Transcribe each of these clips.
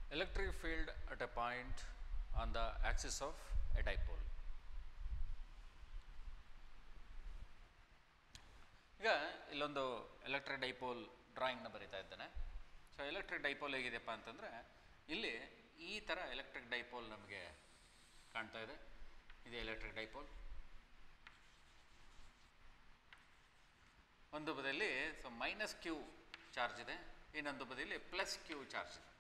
electric field at a point on the axis of a dipole. ಈಗ ಇಲ್ಲೊಂದು electric dipole ಡ್ರಾಯಿಂಗ್ನ ಬರಿತಾ ಇದ್ದೇನೆ ಸೊ ಎಲೆಕ್ಟ್ರಿಕ್ ಡೈಪೋಲ್ ಹೇಗಿದೆಯಪ್ಪ ಅಂತಂದರೆ ಇಲ್ಲಿ ಈ ಥರ ಎಲೆಕ್ಟ್ರಿಕ್ ಡೈಪೋಲ್ ನಮಗೆ ಕಾಣ್ತಾ ಇದೆ ಇದು ಎಲೆಕ್ಟ್ರಿಕ್ ಡೈಪೋಲ್ ಒಂದು ಬದಿಯಲ್ಲಿ ಸೊ ಮೈನಸ್ ಕ್ಯೂ ಚಾರ್ಜ್ ಇದೆ ಇನ್ನೊಂದು ಬದಿಯಲ್ಲಿ ಪ್ಲಸ್ ಕ್ಯೂ ಚಾರ್ಜ್ ಇದೆ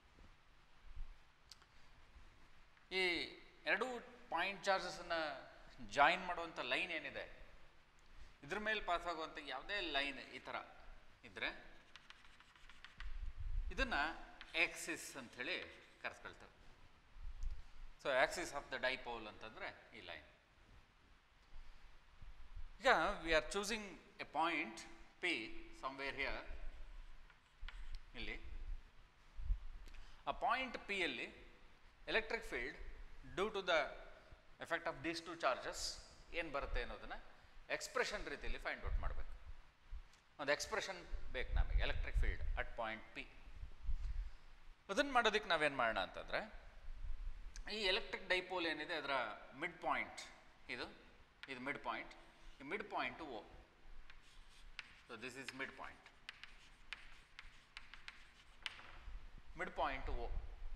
ಈ ಎರಡು ಪಾಯಿಂಟ್ ಚಾರ್ಜಸನ್ನು ಜಾಯಿನ್ ಮಾಡುವಂಥ ಲೈನ್ ಏನಿದೆ ಇದ್ರ ಮೇಲೆ ಪಾಸ್ ಆಗುವಂಥ ಯಾವುದೇ ಲೈನ್ ಈ ಥರ ಇದ್ದರೆ ಇದನ್ನು ಆಕ್ಸಿಸ್ ಅಂಥೇಳಿ ಕರೆಸ್ಕೊಳ್ತೇವೆ so axis of the dipole ಅಂತಂದರೆ ಈ ಲೈನ್ ಈಗ we are choosing a point P somewhere here ಇಲ್ಲಿ ಆ ಪಾಯಿಂಟ್ ಪಿ ಯಲ್ಲಿ electric field due to the effect of these two charges ಏನು ಬರುತ್ತೆ ಅನ್ನೋದನ್ನು ಎಕ್ಸ್ಪ್ರೆಷನ್ ರೀತಿಯಲ್ಲಿ ಫೈಂಡ್ ಔಟ್ ಮಾಡಬೇಕು ಒಂದು ಎಕ್ಸ್ಪ್ರೆಷನ್ ಬೇಕು ನಮಗೆ electric field at point P ಅದನ್ನು ಮಾಡೋದಕ್ಕೆ ನಾವೇನು ಮಾಡೋಣ ಅಂತಂದರೆ ಈ ಎಲೆಕ್ಟ್ರಿಕ್ ಡೈಪೋಲ್ ಏನಿದೆ ಅದರ ಮಿಡ್ ಪಾಯಿಂಟ್ ಇದು ಇದು ಮಿಡ್ ಪಾಯಿಂಟ್ ಈ mid point O so this is mid point mid point O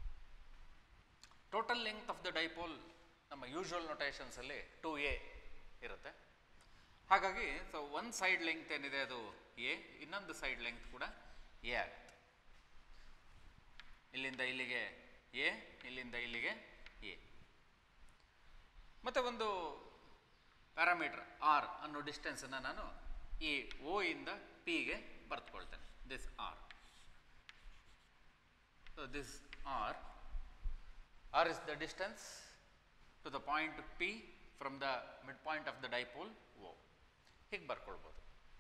total length of the dipole ನಮ್ಮ ಯೂಶುವಲ್ ನೊಟೇಷನ್ಸಲ್ಲಿ ಟು ಎ ಇರುತ್ತೆ ಹಾಗಾಗಿ ಸೊ ಒಂದು ಸೈಡ್ ಲೆಂತ್ ಏನಿದೆ ಅದು ಎ ಇನ್ನೊಂದು ಸೈಡ್ ಲೆಂತ್ ಕೂಡ ಎ ಆಗುತ್ತೆ ಇಲ್ಲಿಂದ ಇಲ್ಲಿಗೆ ಎ ಇಲ್ಲಿಂದ ಇಲ್ಲಿಗೆ ಎ ಮತ್ತು ಒಂದು ಪ್ಯಾರಾಮೀಟರ್ ಆರ್ ಅನ್ನೋ ಡಿಸ್ಟೆನ್ಸನ್ನು ನಾನು ಈ ಓ ಇಂದ ಪಿಗೆ ಬರೆದುಕೊಳ್ತೇನೆ this R so this R r is the distance to the point P from the midpoint of the dipole O. ಹೀಗೆ ಬರ್ಕೊಳ್ಬೋದು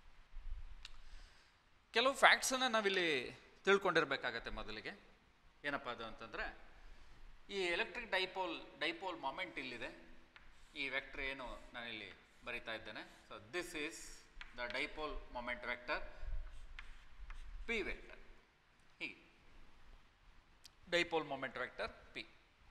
ಕೆಲವು ಫ್ಯಾಕ್ಟ್ಸನ್ನು ನಾವಿಲ್ಲಿ ತಿಳ್ಕೊಂಡಿರ್ಬೇಕಾಗತ್ತೆ ಮೊದಲಿಗೆ ಏನಪ್ಪ ಅದು ಅಂತಂದರೆ ಈ ಎಲೆಕ್ಟ್ರಿಕ್ ಡೈಪೋಲ್ ಡೈಪೋಲ್ ಮೊಮೆಂಟ್ ಇಲ್ಲಿದೆ ಈ ವೆಕ್ಟರ್ ಏನು ನಾನಿಲ್ಲಿ ಬರಿತಾ ಇದ್ದೇನೆ so this is the dipole moment vector P vector ಹೀಗೆ dipole moment vector P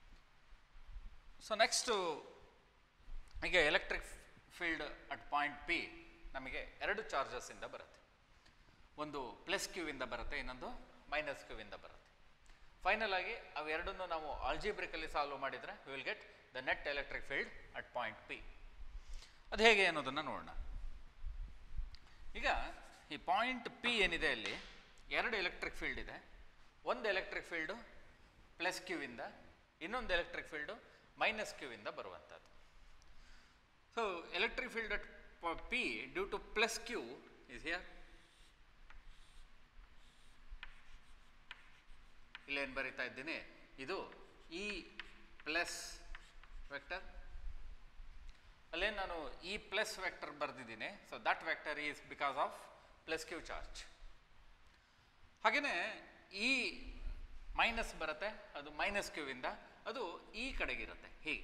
so next ಈಗ electric field at point P ನಮಗೆ ಎರಡು ಚಾರ್ಜಸ್ಸಿಂದ ಬರುತ್ತೆ ಒಂದು ಪ್ಲಸ್ ಕ್ಯೂವಿಂದ ಬರುತ್ತೆ ಇನ್ನೊಂದು ಮೈನಸ್ ಕ್ಯೂವಿಂದ ಬರುತ್ತೆ ಫೈನಲ್ ಆಗಿ ಅವೆರಡನ್ನು ನಾವು ಆಲ್ಜಿಬ್ರಿಕಲ್ಲಿ ಸಾಲ್ವ್ ಮಾಡಿದರೆ we will get the net electric field at point P ಅದು ಹೇಗೆ ಅನ್ನೋದನ್ನು ನೋಡೋಣ ಈಗ ಈ ಪಾಯಿಂಟ್ ಪಿ ಏನಿದೆ ಅಲ್ಲಿ ಎರಡು ಎಲೆಕ್ಟ್ರಿಕ್ ಫೀಲ್ಡ್ ಇದೆ ಒಂದು ಎಲೆಕ್ಟ್ರಿಕ್ ಫೀಲ್ಡು ಪ್ಲಸ್ ಕ್ಯೂವಿಂದ ಇನ್ನೊಂದು ಎಲೆಕ್ಟ್ರಿಕ್ ಫೀಲ್ಡು ಮೈನಸ್ ಕ್ಯೂವಿಂದ ಬರುವಂಥದ್ದು so electric field at P due to plus Q is here ಇಲ್ಲೇನು ಬರಿತಾ ಇದ್ದೀನಿ ಇದು ಇ ಪ್ಲಸ್ ವೆಕ್ಟರ್ ಅಲ್ಲೇನು ನಾನು ಇ ಪ್ಲಸ್ ವೆಕ್ಟರ್ ಬರೆದಿದ್ದೀನಿ so that vector is because of plus Q charge ಹಾಗೆಯೇ ಈ ಮೈನಸ್ ಬರುತ್ತೆ ಅದು ಮೈನಸ್ ಕ್ಯೂವಿಂದ ಅದು ಈ ಕಡೆಗಿರುತ್ತೆ ಹೀಗೆ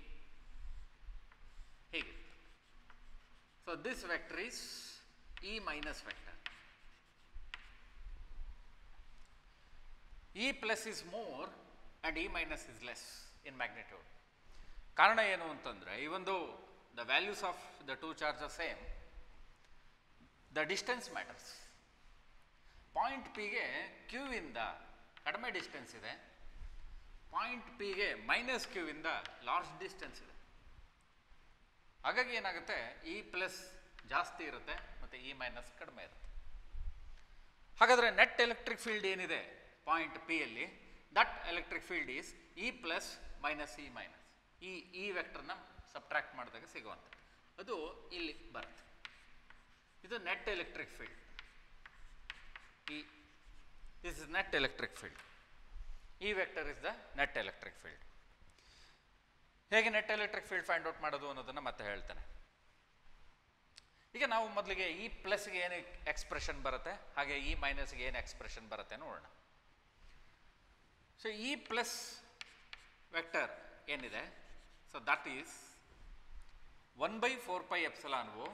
ಹೀಗೆ so this vector is E minus vector E plus is more and E minus is less in magnitude ಕಾರಣ ಏನು ಅಂತಂದರೆ ಈ ಒಂದು the values of the two charges same the distance matters point ಪಿಗೆ ಕ್ಯೂವಿಂದ ಕಡಿಮೆ ಡಿಸ್ಟೆನ್ಸ್ ಇದೆ ಪಾಯಿಂಟ್ ಪಿಗೆ ಮೈನಸ್ ಕ್ಯೂವಿಂದ ಲಾರ್ಜ್ ಡಿಸ್ಟೆನ್ಸ್ ಇದೆ ಹಾಗಾಗಿ ಏನಾಗುತ್ತೆ ಇ ಪ್ಲಸ್ ಜಾಸ್ತಿ ಇರುತ್ತೆ ಮತ್ತು ಇ ಮೈನಸ್ ಕಡಿಮೆ ಇರುತ್ತೆ ಹಾಗಾದರೆ ನೆಟ್ ಎಲೆಕ್ಟ್ರಿಕ್ ಫೀಲ್ಡ್ ಏನಿದೆ ಪಾಯಿಂಟ್ ಪಿಯಲ್ಲಿ that electric field is E plus minus E minus ಈ ಈ ವೆಕ್ಟರ್ನ ಸಬ್ಟ್ರಾಕ್ಟ್ ಮಾಡಿದಾಗ ಸಿಗುವಂಥದ್ದು ಅದು ಇಲ್ಲಿ ಬರುತ್ತೆ ಇದು net electric field E this is net electric field E vector is the net electric field ಹೇಗೆ net electric field find out ಮಾಡೋದು ಅನ್ನೋದನ್ನು ಮತ್ತೆ ಹೇಳ್ತೇನೆ ಈಗ ನಾವು ಮೊದಲಿಗೆ ಈ ಪ್ಲಸ್ಗೆ ಏನು ಎಕ್ಸ್ಪ್ರೆಷನ್ ಬರುತ್ತೆ ಹಾಗೆ ಈ ಮೈನಸ್ಗೆ ಏನು ಎಕ್ಸ್ಪ್ರೆಷನ್ ಬರುತ್ತೆ ನೋಡೋಣ ಸೊ ಈ ಪ್ಲಸ್ ವೆಕ್ಟರ್ ಏನಿದೆ so that is one by four pi epsilon O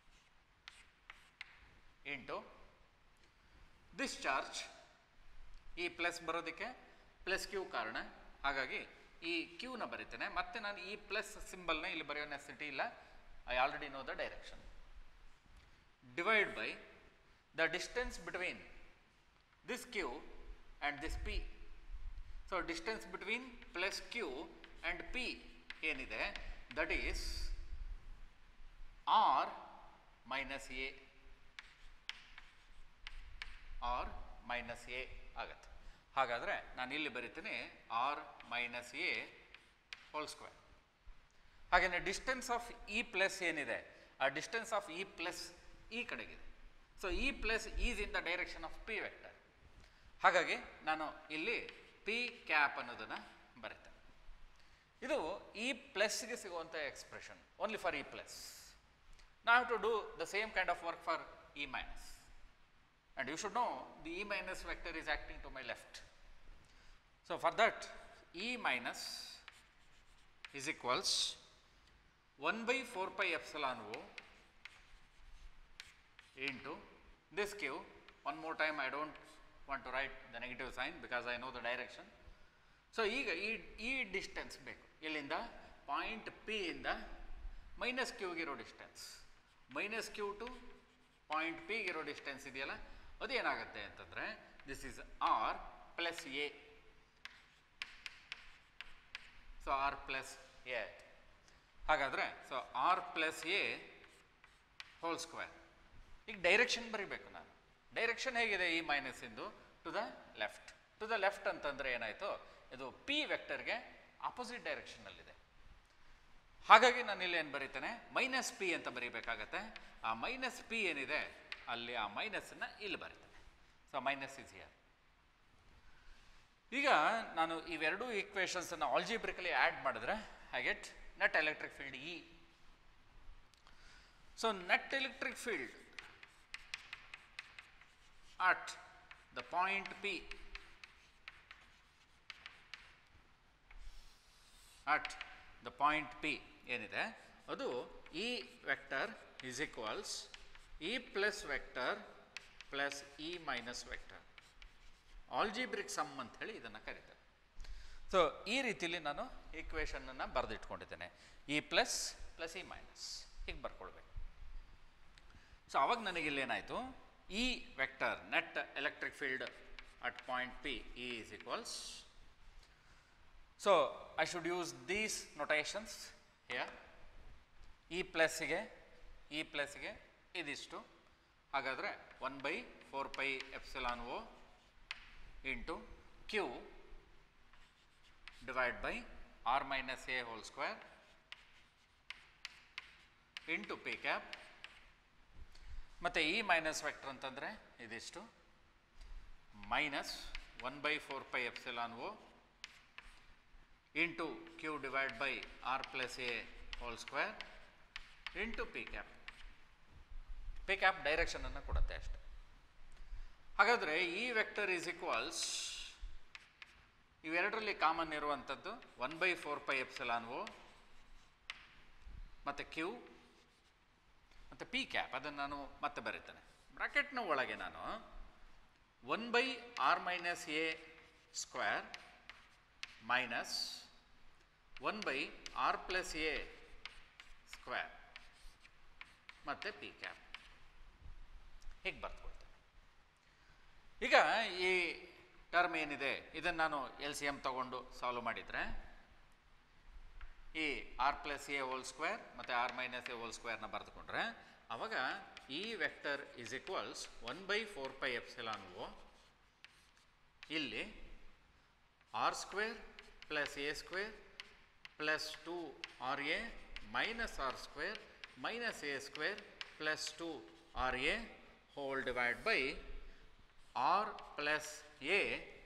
into this charge E plus ಬರೋದಕ್ಕೆ ಪ್ಲಸ್ ಕ್ಯೂ ಕಾರಣ ಹಾಗಾಗಿ ಈ ಕ್ಯೂನ ಬರೀತೇನೆ ಮತ್ತೆ ನಾನು ಈ ಪ್ಲಸ್ ಸಿಂಬಲ್ನ ಇಲ್ಲಿ ಬರೆಯೋ ನೆಸಿಟಿ ಇಲ್ಲ I already know the direction divide by the distance between this q and this p. So distance between plus q and p ಏನಿದೆ that is r minus a r minus a ಆಗತ್ತೆ ಹಾಗಾದರೆ ನಾನು ಇಲ್ಲಿ ಬರಿತೀನಿ R minus A whole square ಹಾಗೆಯೇ distance of E plus ಏನಿದೆ ಆ distance of E plus ಈ ಕಡೆಗಿದೆ so E plus is in the direction of P vector ಹಾಗಾಗಿ ನಾನು ಇಲ್ಲಿ ಪಿ ಕ್ಯಾಪ್ ಅನ್ನೋದನ್ನು ಬರೀತೇನೆ ಇದು ಇ ಪ್ಲಸ್ಗೆ ಸಿಗುವಂಥ expression only for E plus ನಾ have to do the same kind of work for E minus and you should know the E minus vector is acting to my left. So for that E minus is equals 1 by 4 pi epsilon O into this Q. One more time I don't want to write the negative sign because I know the direction. So ಈಗ ಈ ಈ distance ಬೇಕು ಇಲ್ಲಿಂದ point P ಇಂದ minus ಕ್ಯೂಗಿರೋ distance minus Q to point ಪಿಗಿರೋ distance ಇದೆಯಲ್ಲ ಅದೇನಾಗುತ್ತೆ ಅಂತಂದರೆ this is R plus A so R plus A ಹಾಗಾದರೆ so R plus A whole square ಈಗ ಡೈರೆಕ್ಷನ್ ಬರಿಬೇಕು ನಾನು ಡೈರೆಕ್ಷನ್ ಹೇಗಿದೆ ಈ ಮೈನಸ್ ಇಂದು to the left to the left ಅಂತಂದರೆ ಏನಾಯಿತು ಇದು ಪಿ ವೆಕ್ಟರ್ಗೆ ಆಪೋಸಿಟ್ ಡೈರೆಕ್ಷನ್ನಲ್ಲಿದೆ ಹಾಗಾಗಿ ನಾನು ಇಲ್ಲಿ ಏನು ಬರೀತೇನೆ ಮೈನಸ್ ಪಿ ಅಂತ ಬರೀಬೇಕಾಗತ್ತೆ ಆ ಮೈನಸ್ ಪಿ ಏನಿದೆ ಅಲ್ಲಿ ಆ ಮೈನಸ್ಸನ್ನು ಇಲ್ಲಿ ಬರೀತೇನೆ ಸೊ ಮೈನಸ್ ಇಸ್ ಹಿಯರ್ ಈಗ ನಾನು ಇವೆರಡೂ ಈಕ್ವೇಷನ್ಸನ್ನು ಆಲ್ಜಿಬ್ರಿಕಲಿ ಆ್ಯಡ್ ಮಾಡಿದ್ರೆ I get net electric field E so net electric field at the point P at the point P ಏನಿದೆ ಅದು E vector is equals E plus vector plus E minus vector algebraic sum ಅಂತ ಹೇಳಿ ಇದನ್ನು ಕರೀತಾರೆ so ಈ ರೀತಿಲಿ ನಾನು ಈಕ್ವೇಷನನ್ನು ಬರೆದಿಟ್ಕೊಂಡಿದ್ದೇನೆ E plus plus E minus ಹೀಗೆ ಬರ್ಕೊಳ್ಬೇಕು ಸೊ ಅವಾಗ ನನಗೆ ಇಲ್ಲೇನಾಯಿತು E vector net electric field at point P E is equals so I should use these notations here E ಪ್ಲಸ್ಸಿಗೆ ಇ ಪ್ಲಸ್ಗೆ ಇದಿಷ್ಟು ಹಾಗಾದರೆ one by four pi epsilon O into Q divide by R minus A whole square into P cap ಮತ್ತು E minus vector ಅಂತಂದರೆ ಇದಿಷ್ಟು minus one by four pi epsilon O into Q divide by R plus A whole square into P cap P cap ಡೈರೆಕ್ಷನನ್ನು ಕೊಡುತ್ತೆ ಅಷ್ಟೆ ಹಾಗಾದರೆ ಈ vector is equals ಇವೆರಡರಲ್ಲಿ common ಇರುವಂಥದ್ದು one by four pi epsilon O ಮತ್ತು Q ಮತ್ತು P cap ಅದನ್ನು ನಾನು ಮತ್ತೆ ಬರೀತೇನೆ ಬ್ರಾಕೆಟ್ನ ಒಳಗೆ ನಾನು one by R minus A square minus one by R plus A square ಮತ್ತು ಪಿ ಕ್ಯಾಪ್ ಹೀಗೆ ಬರ್ಕೊಳ್ತೇನೆ ಈಗ ಈ ಟರ್ಮ್ ಏನಿದೆ ಇದನ್ನು ನಾನು ಎಲ್ ಸಿ ಎಮ್ ತಗೊಂಡು ಸಾಲ್ವ್ ಮಾಡಿದರೆ ಈ R plus A whole square ಮತ್ತು ಆರ್ ಮೈನಸ್ ಎ ಹೋಲ್ ಸ್ಕ್ವೇರ್ನ ಬರೆದುಕೊಂಡ್ರೆ ಅವಾಗ ಈ vector is equals one by four pi epsilon O ಇಲ್ಲಿ R square plus A square plus two R A minus R square minus A square plus two R A whole divide by R plus A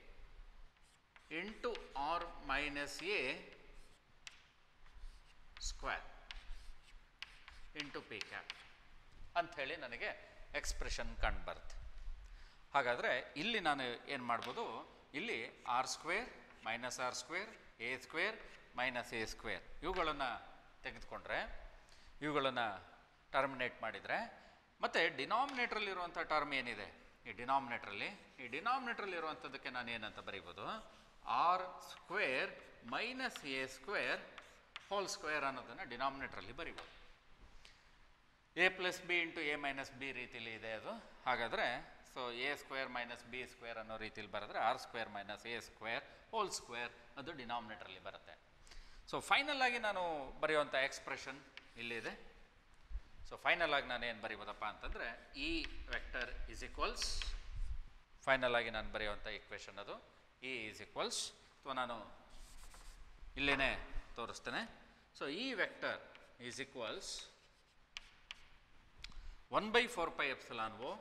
into R minus A square into P cap ಅಂಥೇಳಿ ನನಗೆ expression ಕಂಡು ಬರುತ್ತೆ ಹಾಗಾದರೆ ಇಲ್ಲಿ ನಾನು ಏನು ಮಾಡ್ಬೋದು ಇಲ್ಲಿ R square minus R square A square minus A square ಇವುಗಳನ್ನು ತೆಗೆದುಕೊಂಡ್ರೆ ಇವುಗಳನ್ನು ಟರ್ಮಿನೇಟ್ ಮಾಡಿದರೆ ಮತ್ತು ಡಿನಾಮಿನೇಟ್ರಲ್ಲಿರುವಂಥ ಟರ್ಮ್ ಏನಿದೆ ಈ ಡಿನಾಮಿನೇಟ್ರಲ್ಲಿ ಈ ಡಿನಾಮಿನೇಟ್ರಲ್ಲಿ ಇರುವಂಥದ್ದಕ್ಕೆ ನಾನು ಏನಂತ ಬರೀಬೋದು R square minus A square whole square ಅನ್ನೋದನ್ನು ಡಿನಾಮಿನೇಟ್ರಲ್ಲಿ ಬರೀಬೋದು A plus B into A minus B ರೀತಿಲಿ ಇದೆ ಅದು ಹಾಗಾದರೆ so A square minus B square ಅನ್ನೋ ರೀತಿಲಿ ಬರೆದ್ರೆ R square minus A square whole square ಅದು ಡಿನಾಮಿನೇಟ್ರಲ್ಲಿ ಬರುತ್ತೆ ಸೊ ಫೈನಲ್ ಆಗಿ ನಾನು ಬರೆಯುವಂಥ ಎಕ್ಸ್ಪ್ರೆಷನ್ ಇಲ್ಲಿದೆ ಸೊ ಫೈನಲ್ ಆಗಿ ನಾನು ಏನು ಬರೀಬೋದಪ್ಪ ಅಂತಂದರೆ E vector is equals final ಆಗಿ ನಾನು ಬರೆಯುವಂಥ ಇಕ್ವೇಷನ್ ಅದು ಇ ಈಸ್ ಈಕ್ವಲ್ಸ್ ಅಥವಾ ನಾನು ಇಲ್ಲೇನೆ ತೋರಿಸ್ತೇನೆ so E vector is equals one by four pi epsilon O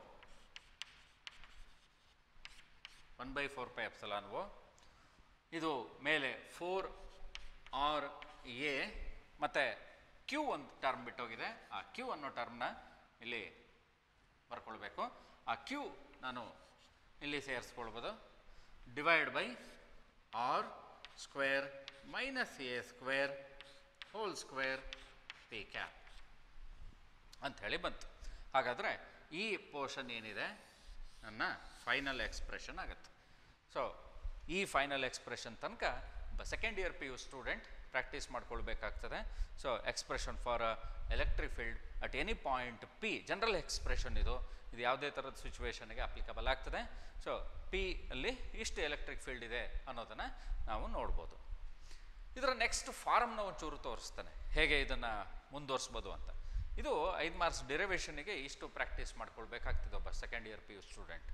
one by four pi epsilon O ಇದು ಮೇಲೆ ಫೋರ್ ಆರ್ ಎ ಮತ್ತು ಕ್ಯೂ ಒಂದು ಟರ್ಮ್ ಬಿಟ್ಟೋಗಿದೆ ಆ ಕ್ಯೂ ಅನ್ನೋ ಟರ್ಮ್ನ ಇಲ್ಲಿ ಬರ್ಕೊಳ್ಬೇಕು ಆ ಕ್ಯೂ ನಾನು ಇಲ್ಲಿ ಸೇರಿಸ್ಕೊಳ್ಬೋದು divide by R square minus A square whole square P cap ಅಂಥೇಳಿ ಬಂತು ಹಾಗಾದರೆ ಈ ಪೋರ್ಷನ್ ಏನಿದೆ ನನ್ನ ಫೈನಲ್ ಎಕ್ಸ್ಪ್ರೆಷನ್ ಆಗುತ್ತೆ ಸೊ ಈ ಫೈನಲ್ ಎಕ್ಸ್ಪ್ರೆಷನ್ ತನಕ second year P U student practice ಮಾಡ್ಕೊಳ್ಬೇಕಾಗ್ತದೆ so expression for electric field at any point P general expression ಇದು ಇದು ಯಾವುದೇ ಥರದ ಸಿಚುವೇಶನ್ಗೆ ಅಪ್ಲಿಕಬಲ್ ಆಗ್ತದೆ ಸೊ ಪಿ ಅಲ್ಲಿ ಇಷ್ಟು ಎಲೆಕ್ಟ್ರಿಕ್ ಫೀಲ್ಡ್ ಇದೆ ಅನ್ನೋದನ್ನು ನಾವು ನೋಡ್ಬೋದು ಇದರ ನೆಕ್ಸ್ಟ್ ಫಾರಮ್ನ ಒಂಚೂರು ತೋರಿಸ್ತಾನೆ ಹೇಗೆ ಇದನ್ನು ಮುಂದುವರಿಸ್ಬೋದು ಅಂತ ಇದು ಐದು ಮಾರ್ಕ್ಸ್ ಡಿರವೇಷನ್ಗೆ ಇಷ್ಟು ಪ್ರಾಕ್ಟೀಸ್ ಮಾಡ್ಕೊಳ್ಬೇಕಾಗ್ತದೆ ಒಬ್ಬ second year P U student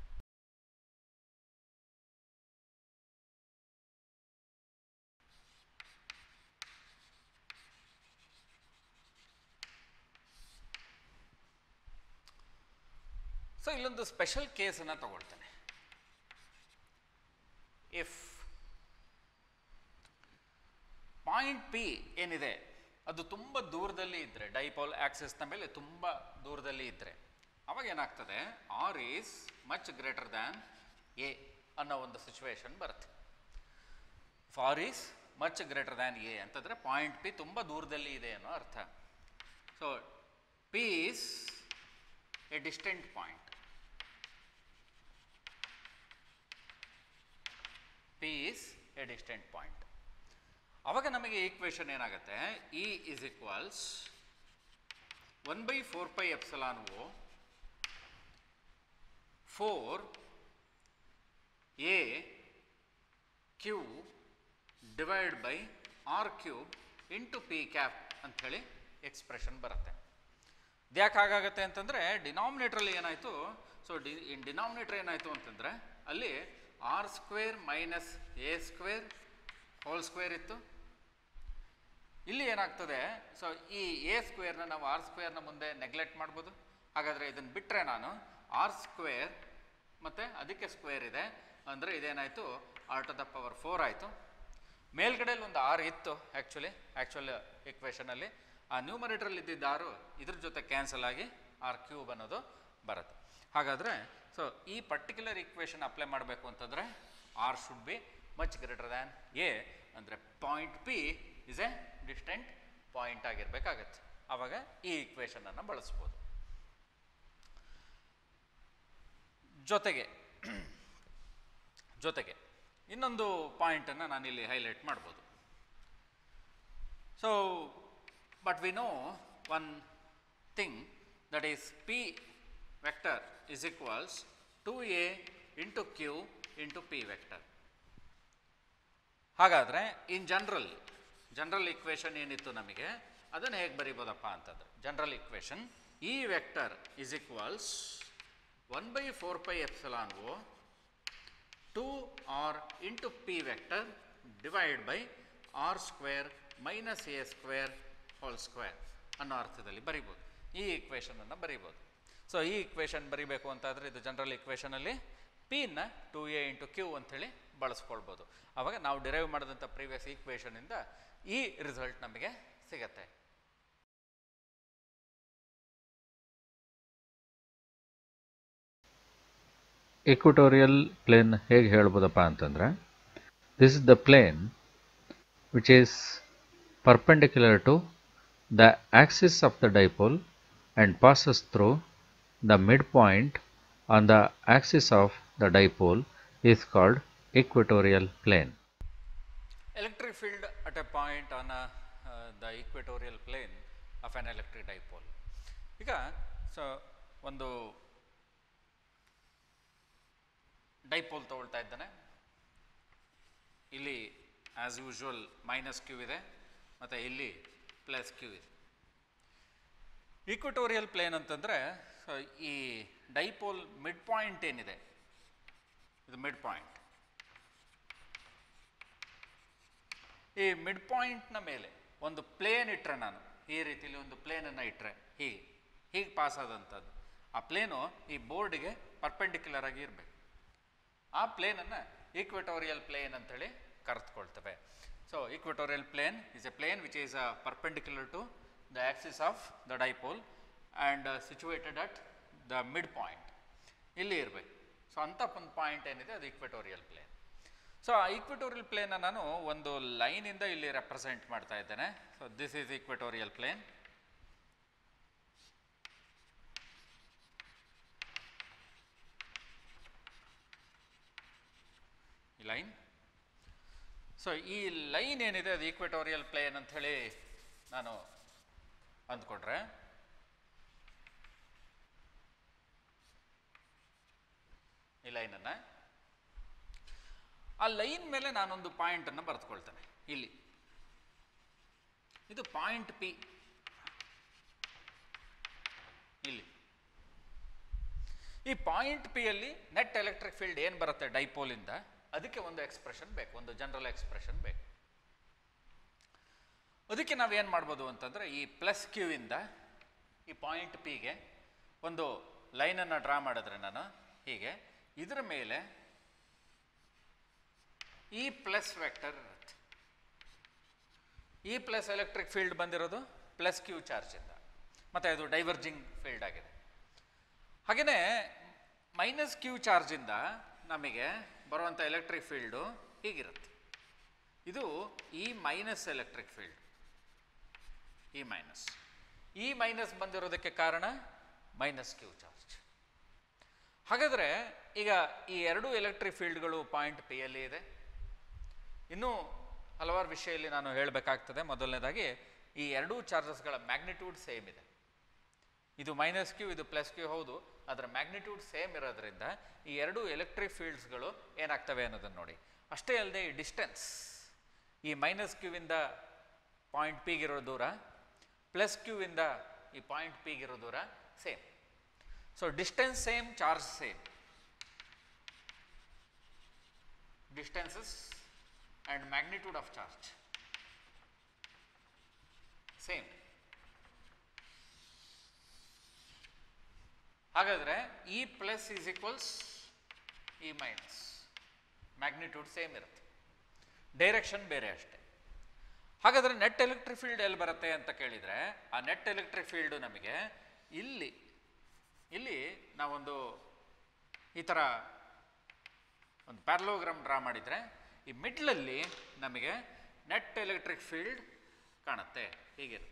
so ಇಲ್ಲೊಂದು ಸ್ಪೆಷಲ್ ಕೇಸನ್ನು ತಗೊಳ್ತೇನೆ ಇಫ್ ಪಾಯಿಂಟ್ ಪಿ ಏನಿದೆ ಅದು ತುಂಬ ದೂರದಲ್ಲಿ ಇದ್ದರೆ ಡೈಪೋಲ್ ಆಕ್ಸಿಸ್ನ ಮೇಲೆ ತುಂಬ ದೂರದಲ್ಲಿ ಇದ್ದರೆ ಅವಾಗ ಏನಾಗ್ತದೆ R is much greater than A ಅನ್ನೋ ಒಂದು ಸಿಚುವೇಶನ್ ಬರುತ್ತೆ for is much greater than A ಅಂತಂದರೆ ಪಾಯಿಂಟ್ ಪಿ ತುಂಬ ದೂರದಲ್ಲಿ ಇದೆ ಅನ್ನೋ ಅರ್ಥ so P is a distant point P is a distant point ಅವಾಗ ನಮಗೆ ಈಕ್ವೇಷನ್ ಏನಾಗುತ್ತೆ E is equals one by four pi epsilon O four A Q divide by R cube into P cap ಅಂಥೇಳಿ expression ಬರುತ್ತೆ ಇದ್ಯಾಕೆ ಹಾಗಾಗತ್ತೆ ಅಂತಂದರೆ ಡಿನಾಮಿನೇಟ್ರಲ್ಲಿ ಏನಾಯಿತು so D denominator ಏನಾಯಿತು ಅಂತಂದರೆ ಅಲ್ಲಿ R square minus A square whole square ಇತ್ತು ಇಲ್ಲಿ ಏನಾಗ್ತದೆ ಸೊ ಈ ಎ ಸ್ಕ್ವೇರ್ನ ನಾವು ಆರ್ ಸ್ಕ್ವೇರ್ನ ಮುಂದೆ ನೆಗ್ಲೆಕ್ಟ್ ಮಾಡ್ಬೋದು ಹಾಗಾದರೆ ಇದನ್ನು ಬಿಟ್ಟರೆ ನಾನು ಆರ್ ಸ್ಕ್ವೇರ್ ಮತ್ತು ಅದಕ್ಕೆ ಸ್ಕ್ವೇರ್ ಇದೆ ಅಂದರೆ ಇದೇನಾಯಿತು R to the power four ಆಯಿತು ಮೇಲ್ಗಡೆಯಲ್ಲಿ ಒಂದು ಆರ್ ಇತ್ತು ಆ್ಯಕ್ಚುಲಿ ಆ್ಯಕ್ಚುಲ್ ಇಕ್ವೇಷನಲ್ಲಿ ಆ ನ್ಯೂಮರೇಟ್ರಲ್ಲಿ ಇದ್ದಿದ್ದ ಆರು ಇದ್ರ ಜೊತೆ ಕ್ಯಾನ್ಸಲ್ ಆಗಿ ಆರ್ ಕ್ಯೂಬ್ ಅನ್ನೋದು ಬರುತ್ತೆ ಹಾಗಾದರೆ ಸೊ ಈ ಪರ್ಟಿಕ್ಯುಲರ್ ಇಕ್ವೇಷನ್ ಅಪ್ಲೈ ಮಾಡಬೇಕು ಅಂತಂದರೆ R should be much greater than A ಅಂದರೆ point P is a distant point ಆಗಿರಬೇಕಾಗತ್ತೆ ಆವಾಗ ಈ ಇಕ್ವೇಷನನ್ನು ಬಳಸ್ಬೋದು ಜೊತೆಗೆ ಜೊತೆಗೆ ಇನ್ನೊಂದು ಪಾಯಿಂಟನ್ನು ನಾನಿಲ್ಲಿ ಹೈಲೈಟ್ ಮಾಡ್ಬೋದು so but we know one thing that is P vector is equals to A into Q into P vector ಹಾಗಾದರೆ ಇನ್ ಜನರಲ್ ಜನರಲ್ ಇಕ್ವೇಷನ್ ಏನಿತ್ತು ನಮಗೆ ಅದನ್ನು ಹೇಗೆ ಬರಿಬೋದಪ್ಪ ಅಂತಂದ್ರೆ general equation E vector is equals one by four pi epsilon O two R into P vector divide by R square minus A square whole square ಅನ್ನೋ ಅರ್ಥದಲ್ಲಿ ಬರಿಬೋದು ಈ ಇಕ್ವೇಷನನ್ನು ಬರಿಬೋದು ಸೊ ಈ ಇಕ್ವೇಷನ್ ಬರಿಬೇಕು ಅಂತಾದರೆ ಇದು ಜನರಲ್ ಇಕ್ವೇಷನಲ್ಲಿ ಪಿನ ಟು ಎ ಇಂಟು ಕ್ಯೂ ಅಂಥೇಳಿ ಬಳಸ್ಕೊಳ್ಬೋದು ಆವಾಗ ನಾವು ಡಿರೈವ್ ಮಾಡಿದಂಥ ಪ್ರೀವಿಯಸ್ ಈಕ್ವೇಷನಿಂದ ಈ ರಿಸಲ್ಟ್ ನಮಗೆ ಸಿಗತ್ತೆ equatorial plane ಹೇಗೆ ಹೇಳ್ಬೋದಪ್ಪ ಅಂತಂದರೆ this is the plane which is perpendicular to the axis of the dipole and passes through the midpoint on the axis of the dipole is called equatorial plane. electric field at a point on a, uh, the equatorial plane of an electric dipole ಈಗ so ಒಂದು dipole ತಗೊಳ್ತಾ ಇದ್ದಾನೆ ಇಲ್ಲಿ as usual minus Q ಇದೆ ಮತ್ತು ಇಲ್ಲಿ plus Q ಇದೆ equatorial plane ಅಂತಂದರೆ ಸೊ ಈ ಡೈಪೋಲ್ ಮಿಡ್ ಪಾಯಿಂಟ್ ಏನಿದೆ ಇದು ಮಿಡ್ ಪಾಯಿಂಟ್ ಈ ಮಿಡ್ ಪಾಯಿಂಟ್ನ ಮೇಲೆ ಒಂದು ಪ್ಲೇನ್ ಇಟ್ಟರೆ ನಾನು ಈ ರೀತಿಲಿ ಒಂದು ಪ್ಲೇನನ್ನು ಇಟ್ಟರೆ ಹೀಗೆ ಹೀಗೆ ಪಾಸ್ ಆದಂಥದ್ದು ಆ ಪ್ಲೇನು ಈ ಬೋರ್ಡಿಗೆ ಪರ್ಪೆಂಡಿಕ್ಯುಲರ್ ಆಗಿ ಇರಬೇಕು ಆ ಪ್ಲೇನನ್ನು ಈಕ್ವೆಟೋರಿಯಲ್ ಪ್ಲೇನ್ ಅಂತೇಳಿ ಕರೆದುಕೊಳ್ತೇವೆ so equatorial plane is a plane which is a perpendicular to the axis of the dipole and situated at the mid point ಇಲ್ಲಿ ಇರಬೇಕು ಸೊ ಅಂಥ ಒಂದು ಪಾಯಿಂಟ್ ಏನಿದೆ ಅದು ಈಕ್ವೆಟೋರಿಯಲ್ ಪ್ಲೇನ್ ಸೊ ಆ ಈಕ್ವೆಟೋರಿಯಲ್ ಪ್ಲೇನ ನಾನು ಒಂದು ಲೈನಿಂದ ಇಲ್ಲಿ ರೆಪ್ರೆಸೆಂಟ್ ಮಾಡ್ತಾ ಇದ್ದೇನೆ so this is equatorial plane ಈ ಲೈನ್ ಸೊ ಈ ಲೈನ್ ಏನಿದೆ ಅದು ಈಕ್ವೆಟೋರಿಯಲ್ ಪ್ಲೇನ್ ಅಂತ ಹೇಳಿ ನಾನು ಅಂದ್ಕೊಂಡ್ರೆ ಈ ಲೈನನ್ನು ಆ ಲೈನ್ ಮೇಲೆ ನಾನೊಂದು ಪಾಯಿಂಟನ್ನು ಬರೆದುಕೊಳ್ತೇನೆ ಇಲ್ಲಿ ಇದು ಪಾಯಿಂಟ್ ಪಿ ಇಲ್ಲಿ ಈ ಪಾಯಿಂಟ್ ಪಿಯಲ್ಲಿ ನೆಟ್ ಎಲೆಕ್ಟ್ರಿಕ್ ಫೀಲ್ಡ್ ಏನು ಬರುತ್ತೆ ಡೈಪೋಲಿಂದ ಅದಕ್ಕೆ ಒಂದು ಎಕ್ಸ್ಪ್ರೆಷನ್ ಬೇಕು ಒಂದು ಜನರಲ್ ಎಕ್ಸ್ಪ್ರೆಷನ್ ಬೇಕು ಅದಕ್ಕೆ ನಾವೇನು ಮಾಡ್ಬೋದು ಅಂತಂದರೆ ಈ ಪ್ಲಸ್ ಕ್ಯೂ ಇಂದ ಈ ಪಾಯಿಂಟ್ ಪಿಗೆ ಒಂದು ಲೈನನ್ನು ಡ್ರಾ ಮಾಡಿದ್ರೆ ನಾನು ಹೀಗೆ ಇದರ ಮೇಲೆ ಈ ಪ್ಲಸ್ ವೆಕ್ಟರ್ ಇರುತ್ತೆ ಈ ಪ್ಲಸ್ ಎಲೆಕ್ಟ್ರಿಕ್ ಫೀಲ್ಡ್ ಬಂದಿರೋದು ಪ್ಲಸ್ ಕ್ಯೂ ಚಾರ್ಜಿಂದ ಮತ್ತು ಅದು ಡೈವರ್ಜಿಂಗ್ ಫೀಲ್ಡ್ ಆಗಿದೆ ಹಾಗೆಯೇ ಮೈನಸ್ ಕ್ಯೂ ಚಾರ್ಜಿಂದ ನಮಗೆ ಬರುವಂಥ ಎಲೆಕ್ಟ್ರಿಕ್ ಫೀಲ್ಡು ಹೀಗಿರುತ್ತೆ ಇದು ಈ ಮೈನಸ್ ಎಲೆಕ್ಟ್ರಿಕ್ ಫೀಲ್ಡ್ ಈ ಮೈನಸ್ ಈ ಮೈನಸ್ ಬಂದಿರೋದಕ್ಕೆ ಕಾರಣ ಮೈನಸ್ ಕ್ಯೂ ಚಾರ್ಜ್ ಹಾಗಾದರೆ ಈಗ ಈ ಎರಡು ಎಲೆಕ್ಟ್ರಿಕ್ ಫೀಲ್ಡ್ಗಳು ಪಾಯಿಂಟ್ ಪಿ ಯಲ್ಲಿ ಇದೆ ಇನ್ನೂ ಹಲವಾರು ವಿಷಯದಲ್ಲಿ ನಾನು ಹೇಳಬೇಕಾಗ್ತದೆ ಮೊದಲನೇದಾಗಿ ಈ ಎರಡೂ ಚಾರ್ಜಸ್ಗಳ ಮ್ಯಾಗ್ನಿಟ್ಯೂಡ್ ಸೇಮ್ ಇದೆ ಇದು ಮೈನಸ್ ಕ್ಯೂ ಇದು ಪ್ಲಸ್ ಕ್ಯೂ ಹೌದು ಅದರ ಮ್ಯಾಗ್ನಿಟ್ಯೂಡ್ ಸೇಮ್ ಇರೋದ್ರಿಂದ ಈ ಎರಡು ಎಲೆಕ್ಟ್ರಿಕ್ ಫೀಲ್ಡ್ಸ್ಗಳು ಏನಾಗ್ತವೆ ಅನ್ನೋದನ್ನು ನೋಡಿ ಅಷ್ಟೇ ಅಲ್ಲದೆ ಈ ಡಿಸ್ಟೆನ್ಸ್ ಈ ಮೈನಸ್ ಕ್ಯೂವಿಂದ ಪಾಯಿಂಟ್ ಪಿಗಿರೋ ದೂರ ಪ್ಲಸ್ ಕ್ಯೂವಿಂದ ಈ ಪಾಯಿಂಟ್ ಪಿಗಿರೋ ದೂರ same so distance same charge same distances and magnitude of charge same ಹಾಗಾದರೆ E plus is equals E minus magnitude same ಇರುತ್ತೆ ಡೈರೆಕ್ಷನ್ ಬೇರೆ ಅಷ್ಟೇ ಹಾಗಾದರೆ ನೆಟ್ ಎಲೆಕ್ಟ್ರಿಕ್ ಫೀಲ್ಡ್ ಎಲ್ಲಿ ಬರುತ್ತೆ ಅಂತ ಕೇಳಿದರೆ ಆ ನೆಟ್ ಎಲೆಕ್ಟ್ರಿಕ್ ಫೀಲ್ಡು ನಮಗೆ ಇಲ್ಲಿ ಇಲ್ಲಿ ನಾವೊಂದು ಈ ಥರ ಒಂದು ಪ್ಯಾರಲೋಗ್ರಾಮ್ ಡ್ರಾ ಮಾಡಿದರೆ ಈ ಮಿಡ್ಲಲ್ಲಿ ನಮಗೆ ನೆಟ್ ಎಲೆಕ್ಟ್ರಿಕ್ ಫೀಲ್ಡ್ ಕಾಣುತ್ತೆ ಹೀಗಿರುತ್ತೆ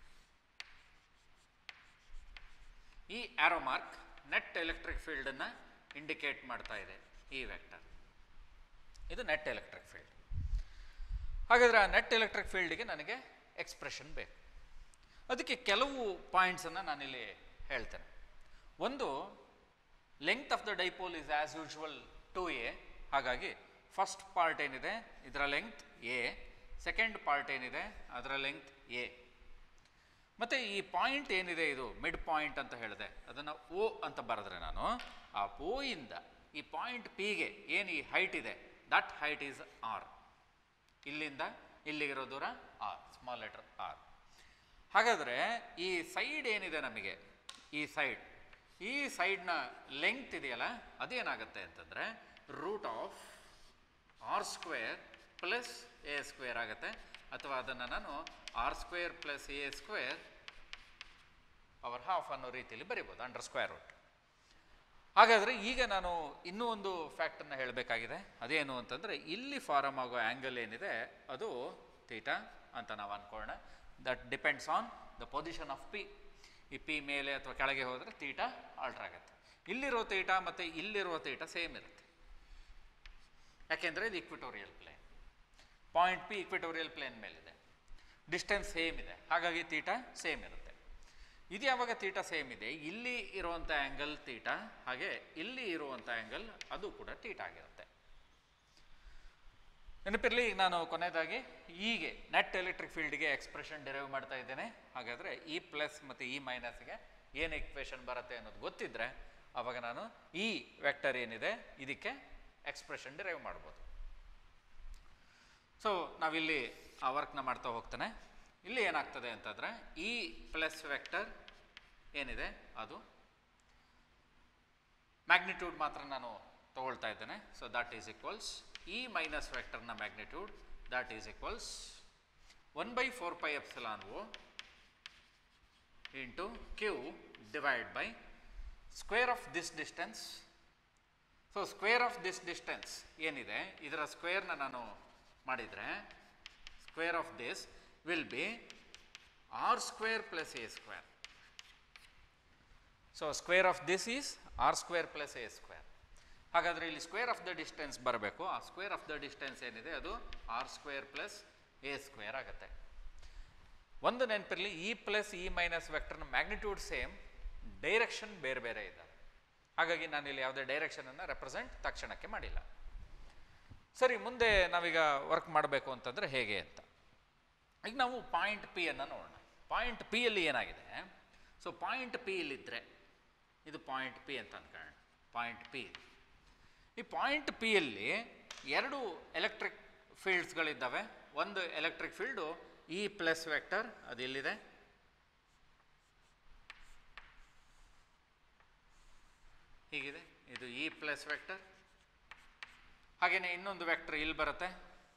ಈ ಆರೋ ಮಾರ್ಕ್ ನೆಟ್ ಎಲೆಕ್ಟ್ರಿಕ್ ಫೀಲ್ಡನ್ನು ಇಂಡಿಕೇಟ್ ಮಾಡ್ತಾ ಇದೆ ಈ ವೆಕ್ಟರ್ ಇದು ನೆಟ್ ಎಲೆಕ್ಟ್ರಿಕ್ ಫೀಲ್ಡ್ ಹಾಗಾದರೆ ಆ ನೆಟ್ ಎಲೆಕ್ಟ್ರಿಕ್ ಫೀಲ್ಡಿಗೆ ನನಗೆ ಎಕ್ಸ್ಪ್ರೆಷನ್ ಬೇಕು ಅದಕ್ಕೆ ಕೆಲವು ಪಾಯಿಂಟ್ಸನ್ನು ನಾನಿಲ್ಲಿ ಹೇಳ್ತೇನೆ ಒಂದು length of the dipole is as usual two A ಹಾಗಾಗಿ ಫಸ್ಟ್ ಪಾರ್ಟ್ ಏನಿದೆ ಇದರ ಲೆಂತ್ ಎ ಸೆಕೆಂಡ್ ಪಾರ್ಟ್ ಏನಿದೆ ಅದರ ಲೆಂತ್ ಎ ಮತ್ತು ಈ ಪಾಯಿಂಟ್ ಏನಿದೆ ಇದು ಮಿಡ್ ಪಾಯಿಂಟ್ ಅಂತ ಹೇಳಿದೆ ಅದನ್ನು ಓ ಅಂತ ಬರೆದ್ರೆ ನಾನು ಆ ಓ ಇಂದ ಈ ಪಾಯಿಂಟ್ ಪಿಗೆ ಏನು ಈ ಹೈಟ್ ಇದೆ ದಟ್ ಹೈಟ್ ಈಸ್ ಆರ್ ಇಲ್ಲಿಂದ ಇಲ್ಲಿಗಿರೋ ದೂರ ಆರ್ ಸ್ಮಾಲ್ ಲೆಟರ್ ಆರ್ ಹಾಗಾದರೆ ಈ ಸೈಡ್ ಏನಿದೆ ನಮಗೆ ಈ ಸೈಡ್ ಈ ಸೈಡ್ನ ಲೆಂತ್ ಇದೆಯಲ್ಲ ಅದೇನಾಗುತ್ತೆ ಅಂತಂದರೆ root of R square plus A square ಆಗುತ್ತೆ ಅಥವಾ ಅದನ್ನು ನಾನು R square plus A square power half ಅನ್ನೋ ರೀತಿಯಲ್ಲಿ ಬರಿಬೋದು ಅಂಡರ್ ಸ್ಕ್ವೇರ್ ರೂಟ್ ಹಾಗಾದರೆ ಈಗ ನಾನು ಇನ್ನೂ ಒಂದು ಫ್ಯಾಕ್ಟನ್ನು ಹೇಳಬೇಕಾಗಿದೆ ಅದೇನು ಅಂತಂದರೆ ಇಲ್ಲಿ ಫಾರಮ್ ಆಗೋ ಆ್ಯಂಗಲ್ ಏನಿದೆ ಅದು ತೀಟಾ ಅಂತ ನಾವು ಅಂದ್ಕೊಳ್ಳೋಣ that depends on the position of P ಈ ಪಿ ಮೇಲೆ ಅಥವಾ ಕೆಳಗೆ ಹೋದರೆ ತೀಟಾ ಆಲ್ಟ್ರ್ ಆಗುತ್ತೆ ಇಲ್ಲಿರೋ ತೀಟ ಮತ್ತು ಇಲ್ಲಿರುವ ತೀಟ ಸೇಮ್ ಇರುತ್ತೆ ಯಾಕೆಂದರೆ ಇದು equatorial plane point P equatorial plane ಮೇಲಿದೆ ಡಿಸ್ಟೆನ್ಸ್ ಸೇಮ್ ಇದೆ ಹಾಗಾಗಿ ತೀಟ ಸೇಮ್ ಇರುತ್ತೆ ಇದು ಯಾವಾಗ ತೀಟ ಸೇಮ್ ಇದೆ ಇಲ್ಲಿ ಇರುವಂಥ ಆ್ಯಂಗಲ್ ತೀಟ ಹಾಗೆ ಇಲ್ಲಿ ಇರುವಂಥ ಆ್ಯಂಗಲ್ ಅದು ಕೂಡ ತೀಟ ಆಗಿರುತ್ತೆ ನೆನಪಿರಲಿ ಈಗ ನಾನು ಕೊನೆಯದಾಗಿ ಹೀಗೆ ನೆಟ್ ಎಲೆಕ್ಟ್ರಿಕ್ ಫೀಲ್ಡ್ಗೆ ಎಕ್ಸ್ಪ್ರೆಷನ್ ಡಿರೈವ್ ಮಾಡ್ತಾ ಇದ್ದೇನೆ ಹಾಗಾದರೆ ಇ ಪ್ಲಸ್ ಮತ್ತು ಇ ಮೈನಸ್ಗೆ ಏನು ಇಕ್ವೇಷನ್ ಬರುತ್ತೆ ಅನ್ನೋದು ಗೊತ್ತಿದ್ದರೆ ಆವಾಗ ನಾನು ಈ ವೆಕ್ಟರ್ ಏನಿದೆ ಇದಕ್ಕೆ ಎಕ್ಸ್ಪ್ರೆಷನ್ ಡಿರೈವ್ ಮಾಡ್ಬೋದು ಸೊ ನಾವಿಲ್ಲಿ ಆ ವರ್ಕ್ನ ಮಾಡ್ತಾ ಹೋಗ್ತಾನೆ ಇಲ್ಲಿ ಏನಾಗ್ತದೆ ಅಂತಂದರೆ ಈ ಪ್ಲಸ್ ವೆಕ್ಟರ್ ಏನಿದೆ ಅದು ಮ್ಯಾಗ್ನಿಟ್ಯೂಡ್ ಮಾತ್ರ ನಾನು ತಗೊಳ್ತಾ ಇದ್ದೇನೆ so that is equals E minus ವೆಕ್ಟರ್ನ magnitude that is equals one by four pi epsilon O into Q divide by square of this distance so square of this distance ಏನಿದೆ ಇದರ ಸ್ಕ್ವೇರ್ನ ನಾನು ಮಾಡಿದರೆ square of this will be R square plus A square so square of this is R square plus A square ಹಾಗಾದರೆ ಇಲ್ಲಿ square of the distance ಬರಬೇಕು ಆ square of the distance ಏನಿದೆ ಅದು R square plus A square ಆಗುತ್ತೆ ಒಂದು ನೆನಪಿರಲಿ E plus E minus ವೆಕ್ಟರ್ನ ಮ್ಯಾಗ್ನಿಟ್ಯೂಡ್ ಸೇಮ್ ಡೈರೆಕ್ಷನ್ ಬೇರೆ ಬೇರೆ ಇದ್ದಾವೆ ಹಾಗಾಗಿ ನಾನು ಇಲ್ಲಿ ಯಾವುದೇ ಡೈರೆಕ್ಷನನ್ನು ರೆಪ್ರೆಸೆಂಟ್ ತಕ್ಷಣಕ್ಕೆ ಮಾಡಿಲ್ಲ ಸರಿ ಮುಂದೆ ನಾವೀಗ ವರ್ಕ್ ಮಾಡಬೇಕು ಅಂತಂದರೆ ಹೇಗೆ ಅಂತ ಈಗ ನಾವು ಪಾಯಿಂಟ್ ಪಿ ಅನ್ನು ನೋಡೋಣ ಪಾಯಿಂಟ್ ಪಿ ಅಲ್ಲಿ ಏನಾಗಿದೆ ಸೊ ಪಾಯಿಂಟ್ ಪಿ ಇಲ್ಲಿದ್ದರೆ ಇದು ಪಾಯಿಂಟ್ ಪಿ ಅಂತ ಅನ್ಕೊಳ್ಳೋಣ ಪಾಯಿಂಟ್ ಪಿ ಈ ಪಾಯಿಂಟ್ ಪಿ ಯಲ್ಲಿ ಎರಡು ಎಲೆಕ್ಟ್ರಿಕ್ ಫೀಲ್ಡ್ಸ್ಗಳಿದ್ದಾವೆ ಒಂದು electric field E plus vector ಅದು ಎಲ್ಲಿದೆ ಹೀಗಿದೆ ಇದು ಇ ಪ್ಲಸ್ ವೆಕ್ಟರ್ ಹಾಗೆಯೇ ಇನ್ನೊಂದು ವೆಕ್ಟರ್ ಇಲ್ಲಿ ಬರುತ್ತೆ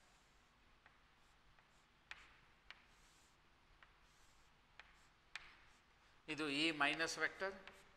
ಇದು ಇ ಮೈನಸ್ ವೆಕ್ಟರ್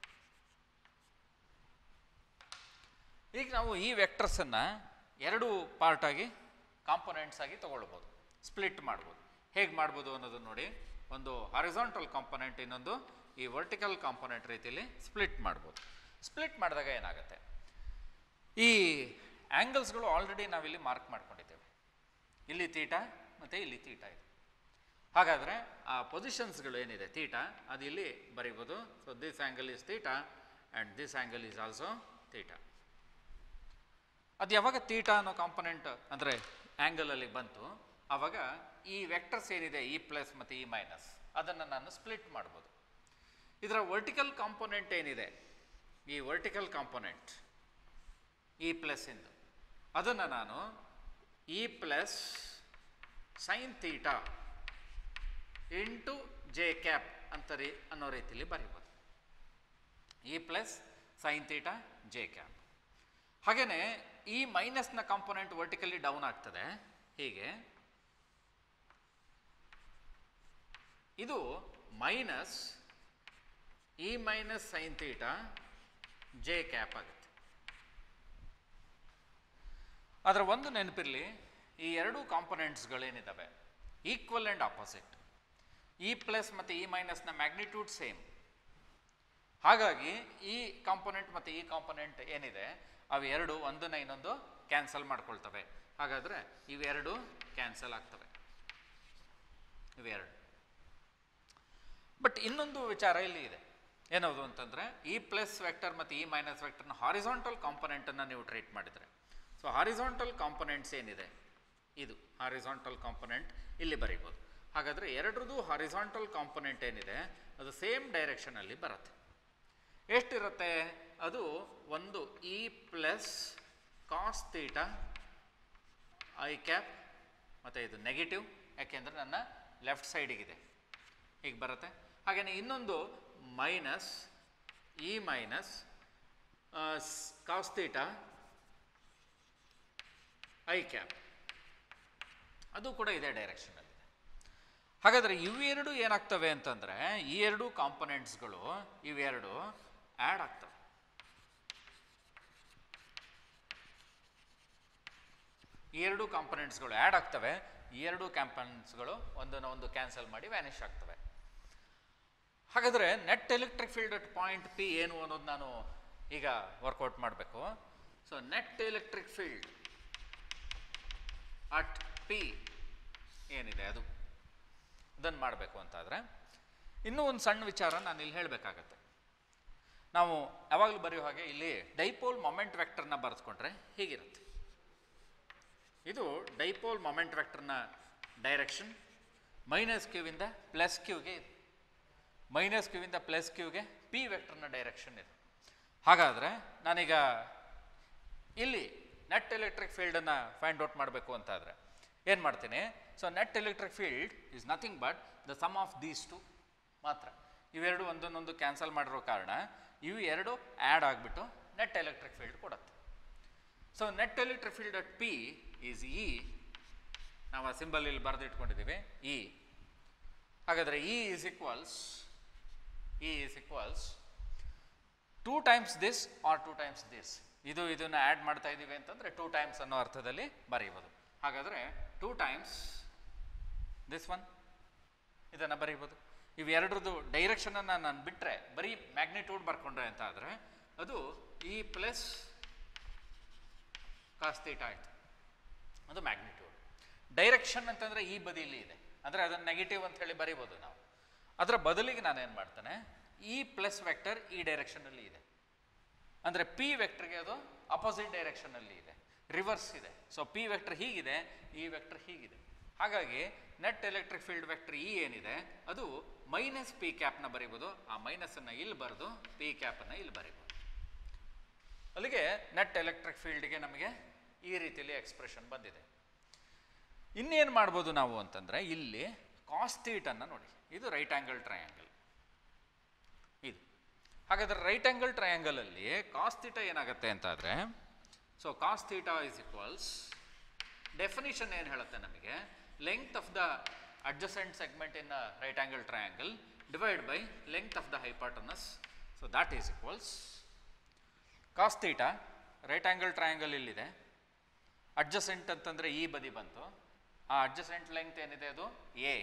ಈಗ ನಾವು ಈ ವೆಕ್ಟರ್ಸನ್ನು ಎರಡು ಪಾರ್ಟ್ ಆಗಿ ಕಾಂಪೊನೆಂಟ್ಸ್ ಆಗಿ ತಗೊಳ್ಬೋದು ಸ್ಪ್ಲಿಟ್ ಮಾಡ್ಬೋದು ಹೇಗೆ ಮಾಡ್ಬೋದು ಅನ್ನೋದನ್ನು ನೋಡಿ ಒಂದು ಹಾರಿಸಾಂಟಲ್ ಕಾಂಪೊನೆಂಟ್ ಇನ್ನೊಂದು ಈ ವರ್ಟಿಕಲ್ ಕಾಂಪೊನೆಂಟ್ ರೀತಿಯಲ್ಲಿ ಸ್ಪ್ಲಿಟ್ ಮಾಡ್ಬೋದು ಸ್ಪ್ಲಿಟ್ ಮಾಡಿದಾಗ ಏನಾಗುತ್ತೆ ಈ ಆ್ಯಂಗಲ್ಸ್ಗಳು ಆಲ್ರೆಡಿ ನಾವಿಲ್ಲಿ ಮಾರ್ಕ್ ಮಾಡ್ಕೊಂಡಿದ್ದೇವೆ ಇಲ್ಲಿ ತೀಟ ಮತ್ತು ಇಲ್ಲಿ ತೀಟ ಇದೆ ಹಾಗಾದರೆ ಆ ಪೊಸಿಷನ್ಸ್ಗಳು ಏನಿದೆ ತೀಟ ಅದು ಇಲ್ಲಿ ಬರೀಬೋದು so this angle is theta and this angle is also theta ಅದು ಯಾವಾಗ ತೀಟ ಅನ್ನೋ ಕಾಂಪೊನೆಂಟ್ ಅಂದರೆ ಆ್ಯಂಗಲಲ್ಲಿ ಬಂತು ಆವಾಗ ಈ ವೆಕ್ಟರ್ಸ್ ಏನಿದೆ ಇ ಪ್ಲಸ್ ಮತ್ತು ಇ ಮೈನಸ್ ಅದನ್ನು ನಾನು ಸ್ಪ್ಲಿಟ್ ಮಾಡ್ಬೋದು ಇದರ ವರ್ಟಿಕಲ್ ಕಾಂಪೊನೆಂಟ್ ಏನಿದೆ ಈ ವರ್ಟಿಕಲ್ ಕಾಂಪೊನೆಂಟ್ ಇ ಪ್ಲಸ್ ಇಂದು ಅದನ್ನು ನಾನು E plus sine theta into J cap ಅಂತ ರೀ ಅನ್ನೋ ರೀತಿಯಲ್ಲಿ ಬರೀಬೋದು E plus sine theta J cap ಹಾಗೆಯೇ ಈ ಮೈನಸ್ನ ಕಾಂಪೊನೆಂಟ್ ವರ್ಟಿಕಲಿ ಡೌನ್ ಆಗ್ತದೆ ಹೀಗೆ ಇದು minus E minus sine theta J cap ಆಗುತ್ತೆ ಅದರ ಒಂದು ನೆನಪಿರಲಿ ಈ ಎರಡು ಕಾಂಪೊನೆಂಟ್ಸ್ಗಳೇನಿದ್ದಾವೆ equal and opposite E plus ಮತ್ತು ಇ ಮೈನಸ್ನ ಮ್ಯಾಗ್ನಿಟ್ಯೂಡ್ ಸೇಮ್ ಹಾಗಾಗಿ ಈ ಕಾಂಪೊನೆಂಟ್ ಮತ್ತು ಈ ಕಾಂಪೊನೆಂಟ್ ಏನಿದೆ ಅವು ಎರಡು ಒಂದನ್ನ ಇನ್ನೊಂದು ಕ್ಯಾನ್ಸಲ್ ಮಾಡ್ಕೊಳ್ತವೆ ಹಾಗಾದರೆ ಇವೆರಡು ಕ್ಯಾನ್ಸಲ್ ಆಗ್ತವೆ ಇವೆರಡು ಬಟ್ ಇನ್ನೊಂದು ವಿಚಾರ ಇಲ್ಲಿ ಇದೆ ಏನದು ಅಂತಂದರೆ ಈ ಪ್ಲಸ್ ವೆಕ್ಟರ್ ಮತ್ತು ಈ ಮೈನಸ್ ವೆಕ್ಟರ್ನ ಹಾರಿಸಾಂಟಲ್ ಕಾಂಪೊನೆಂಟನ್ನು ನೀವು ಟ್ರೀಟ್ ಮಾಡಿದರೆ ಸೊ ಹಾರಿಸಾಂಟಲ್ ಕಾಂಪೊನೆಂಟ್ಸ್ ಏನಿದೆ ಇದು ಹಾರಿಸಾಂಟಲ್ ಕಾಂಪೊನೆಂಟ್ ಇಲ್ಲಿ ಬರೀಬೋದು ಹಾಗಾದರೆ ಎರಡರದ್ದು ಹಾರಿಸಾಂಟಲ್ ಕಾಂಪೊನೆಂಟ್ ಏನಿದೆ ಅದು ಸೇಮ್ ಡೈರೆಕ್ಷನಲ್ಲಿ ಬರುತ್ತೆ ಎಷ್ಟಿರುತ್ತೆ ಅದು ಒಂದು E plus cos theta I cap ಮತ್ತು ಇದು ನೆಗೆಟಿವ್ ಯಾಕೆಂದರೆ ನನ್ನ ಲೆಫ್ಟ್ ಸೈಡಿಗಿದೆ ಹೀಗೆ ಬರುತ್ತೆ ಹಾಗೆಯೇ ಇನ್ನೊಂದು minus E minus cos theta I cap ಅದು ಕೂಡ ಇದೇ ಡೈರೆಕ್ಷನಲ್ಲಿದೆ ಹಾಗಾದರೆ ಇವೆರಡು ಏನಾಗ್ತವೆ ಅಂತಂದರೆ ಈ ಎರಡು ಕಾಂಪೊನೆಂಟ್ಸ್ಗಳು ಇವೆರಡು ಆ್ಯಡ್ ಆಗ್ತವೆ ಈ ಎರಡು ಕಾಂಪೊನೆಂಟ್ಸ್ಗಳು ಆ್ಯಡ್ ಆಗ್ತವೆ ಈ ಎರಡು ಕಾಂಪೊನೆಂಟ್ಸ್ಗಳು ಒಂದನ್ನು ಒಂದು ಕ್ಯಾನ್ಸಲ್ ಮಾಡಿ ವ್ಯಾನಿಷ್ ಆಗ್ತವೆ ಹಾಗಾದರೆ net electric field at point P ಏನು ಅನ್ನೋದು ನಾನು ಈಗ ವರ್ಕೌಟ್ ಮಾಡಬೇಕು so net electric field at P ಏನಿದೆ ಅದು ಅದನ್ನು ಮಾಡಬೇಕು ಅಂತಾದರೆ ಇನ್ನೂ ಒಂದು ಸಣ್ಣ ವಿಚಾರ ನಾನು ಇಲ್ಲಿ ಹೇಳಬೇಕಾಗತ್ತೆ ನಾವು ಯಾವಾಗಲೂ ಬರೆಯೋ ಹಾಗೆ ಇಲ್ಲಿ ಡೈಪೋಲ್ ಮೊಮೆಂಟ್ ವೆಕ್ಟರ್ನ ಬರೆದುಕೊಂಡ್ರೆ ಹೀಗಿರುತ್ತೆ ಇದು ಡೈಪೋಲ್ ಮೊಮೆಂಟ್ ವೆಕ್ಟರ್ನ ಡೈರೆಕ್ಷನ್ ಮೈನಸ್ ಕ್ಯೂವಿಂದ ಪ್ಲಸ್ ಕ್ಯೂಗೆ ಇದೆ ಮೈನಸ್ ಕ್ಯೂವಿಂದ ಪ್ಲಸ್ ಕ್ಯೂಗೆ ಪಿ ವೆಕ್ಟರ್ನ ಡೈರೆಕ್ಷನ್ ಇದೆ ಹಾಗಾದರೆ ನಾನೀಗ ಇಲ್ಲಿ ನೆಟ್ ಎಲೆಕ್ಟ್ರಿಕ್ ಫೀಲ್ಡನ್ನು ಫೈಂಡ್ ಔಟ್ ಮಾಡಬೇಕು ಅಂತಾದರೆ ಏನು ಮಾಡ್ತೀನಿ so net electric field is nothing but the sum of these two ಮಾತ್ರ ಇವೆರಡು ಒಂದೊಂದೊಂದು ಕ್ಯಾನ್ಸಲ್ ಮಾಡಿರೋ ಕಾರಣ ಇವು ಎರಡು ಆ್ಯಡ್ ಆಗಿಬಿಟ್ಟು ನೆಟ್ ಎಲೆಕ್ಟ್ರಿಕ್ ಫೀಲ್ಡ್ ಕೊಡುತ್ತೆ so net electric field at P is E ನಾವು ಆ ಸಿಂಬಲ್ ಇಲ್ಲಿ ಬರೆದು ಇಟ್ಕೊಂಡಿದ್ದೀವಿ ಇ ಹಾಗಾದರೆ E is equals E is equals two times this R two times this ಇದು ಇದನ್ನು ಆ್ಯಡ್ ಮಾಡ್ತಾ ಇದ್ದೀವಿ ಅಂತಂದರೆ ಟೂ ಟೈಮ್ಸ್ ಅನ್ನೋ ಅರ್ಥದಲ್ಲಿ ಬರೀಬೋದು ಹಾಗಾದರೆ ಟೂ ಟೈಮ್ಸ್ ದಿಸ್ ಒನ್ ಇದನ್ನು ಬರೀಬೋದು ಇವೆರಡ್ರದ್ದು ಡೈರೆಕ್ಷನನ್ನು ನಾನು ಬಿಟ್ಟರೆ ಬರೀ ಮ್ಯಾಗ್ನಿಟ್ಯೂಡ್ ಬರ್ಕೊಂಡ್ರೆ ಅಂತ ಆದರೆ ಅದು ಈ ಪ್ಲಸ್ ಕಾಸ್ತೀಟ ಆಯಿತು ಅದು ಮ್ಯಾಗ್ನಿಟ್ಯೂಡ್ ಡೈರೆಕ್ಷನ್ ಅಂತಂದರೆ ಈ ಬದಿಯಲ್ಲಿ ಇದೆ ಅಂದರೆ ಅದನ್ನು ನೆಗೆಟಿವ್ ಅಂತ ಹೇಳಿ ಬರೀಬೋದು ನಾವು ಅದರ ಬದಲಿಗೆ ನಾನೇನು ಮಾಡ್ತೇನೆ ಈ ಪ್ಲಸ್ ವೆಕ್ಟರ್ ಈ ಡೈರೆಕ್ಷನಲ್ಲಿ ಇದೆ ಅಂದರೆ ಪಿ ವೆಕ್ಟರ್ಗೆ ಅದು ಅಪೋಸಿಟ್ ಡೈರೆಕ್ಷನಲ್ಲಿ ಇದೆ ರಿವರ್ಸ್ ಇದೆ ಸೊ ಪಿ ವೆಕ್ಟರ್ ಹೀಗಿದೆ ಈ ವೆಕ್ಟರ್ ಹೀಗಿದೆ ಹಾಗಾಗಿ net electric field vector E ಏನಿದೆ ಅದು ಮೈನಸ್ ಪಿ ಕ್ಯಾಪ್ನ ಬರೀಬೋದು ಆ ಮೈನಸನ್ನು ಇಲ್ಲಿ ಬರೆದು ಪಿ ಕ್ಯಾಪನ್ನು ಇಲ್ಲಿ ಬರೀಬೋದು ಅಲ್ಲಿಗೆ ನೆಟ್ ಎಲೆಕ್ಟ್ರಿಕ್ ಫೀಲ್ಡ್ಗೆ ನಮಗೆ ಈ ರೀತಿಯಲ್ಲಿ ಎಕ್ಸ್ಪ್ರೆಷನ್ ಬಂದಿದೆ ಇನ್ನೇನು ಮಾಡ್ಬೋದು ನಾವು ಅಂತಂದರೆ ಇಲ್ಲಿ ಕಾಸ್ತೀಟನ್ನು ನೋಡಿ ಇದು ರೈಟ್ ಆ್ಯಂಗಲ್ ಟ್ರಯಾಂಗಲ್ ಇದು ಹಾಗಾದ್ರೆ ರೈಟ್ ಆ್ಯಂಗಲ್ ಟ್ರಯಾಂಗಲಲ್ಲಿ ಕಾಸ್ತೀಟ ಏನಾಗುತ್ತೆ ಅಂತಾದರೆ so cos theta is equals definition ಏನು ಹೇಳುತ್ತೆ ನಮಗೆ length of the adjacent segment in right angle triangle divide by length of the hypotenuse so that is equals cos theta right angle triangle ಇಲ್ಲಿದೆ adjacent ಅಂತಂದರೆ ಈ ಬದಿ ಬಂತು ಆ ಅಡ್ಜಸೆಂಟ್ ಲೆಂತ್ ಏನಿದೆ ಅದು A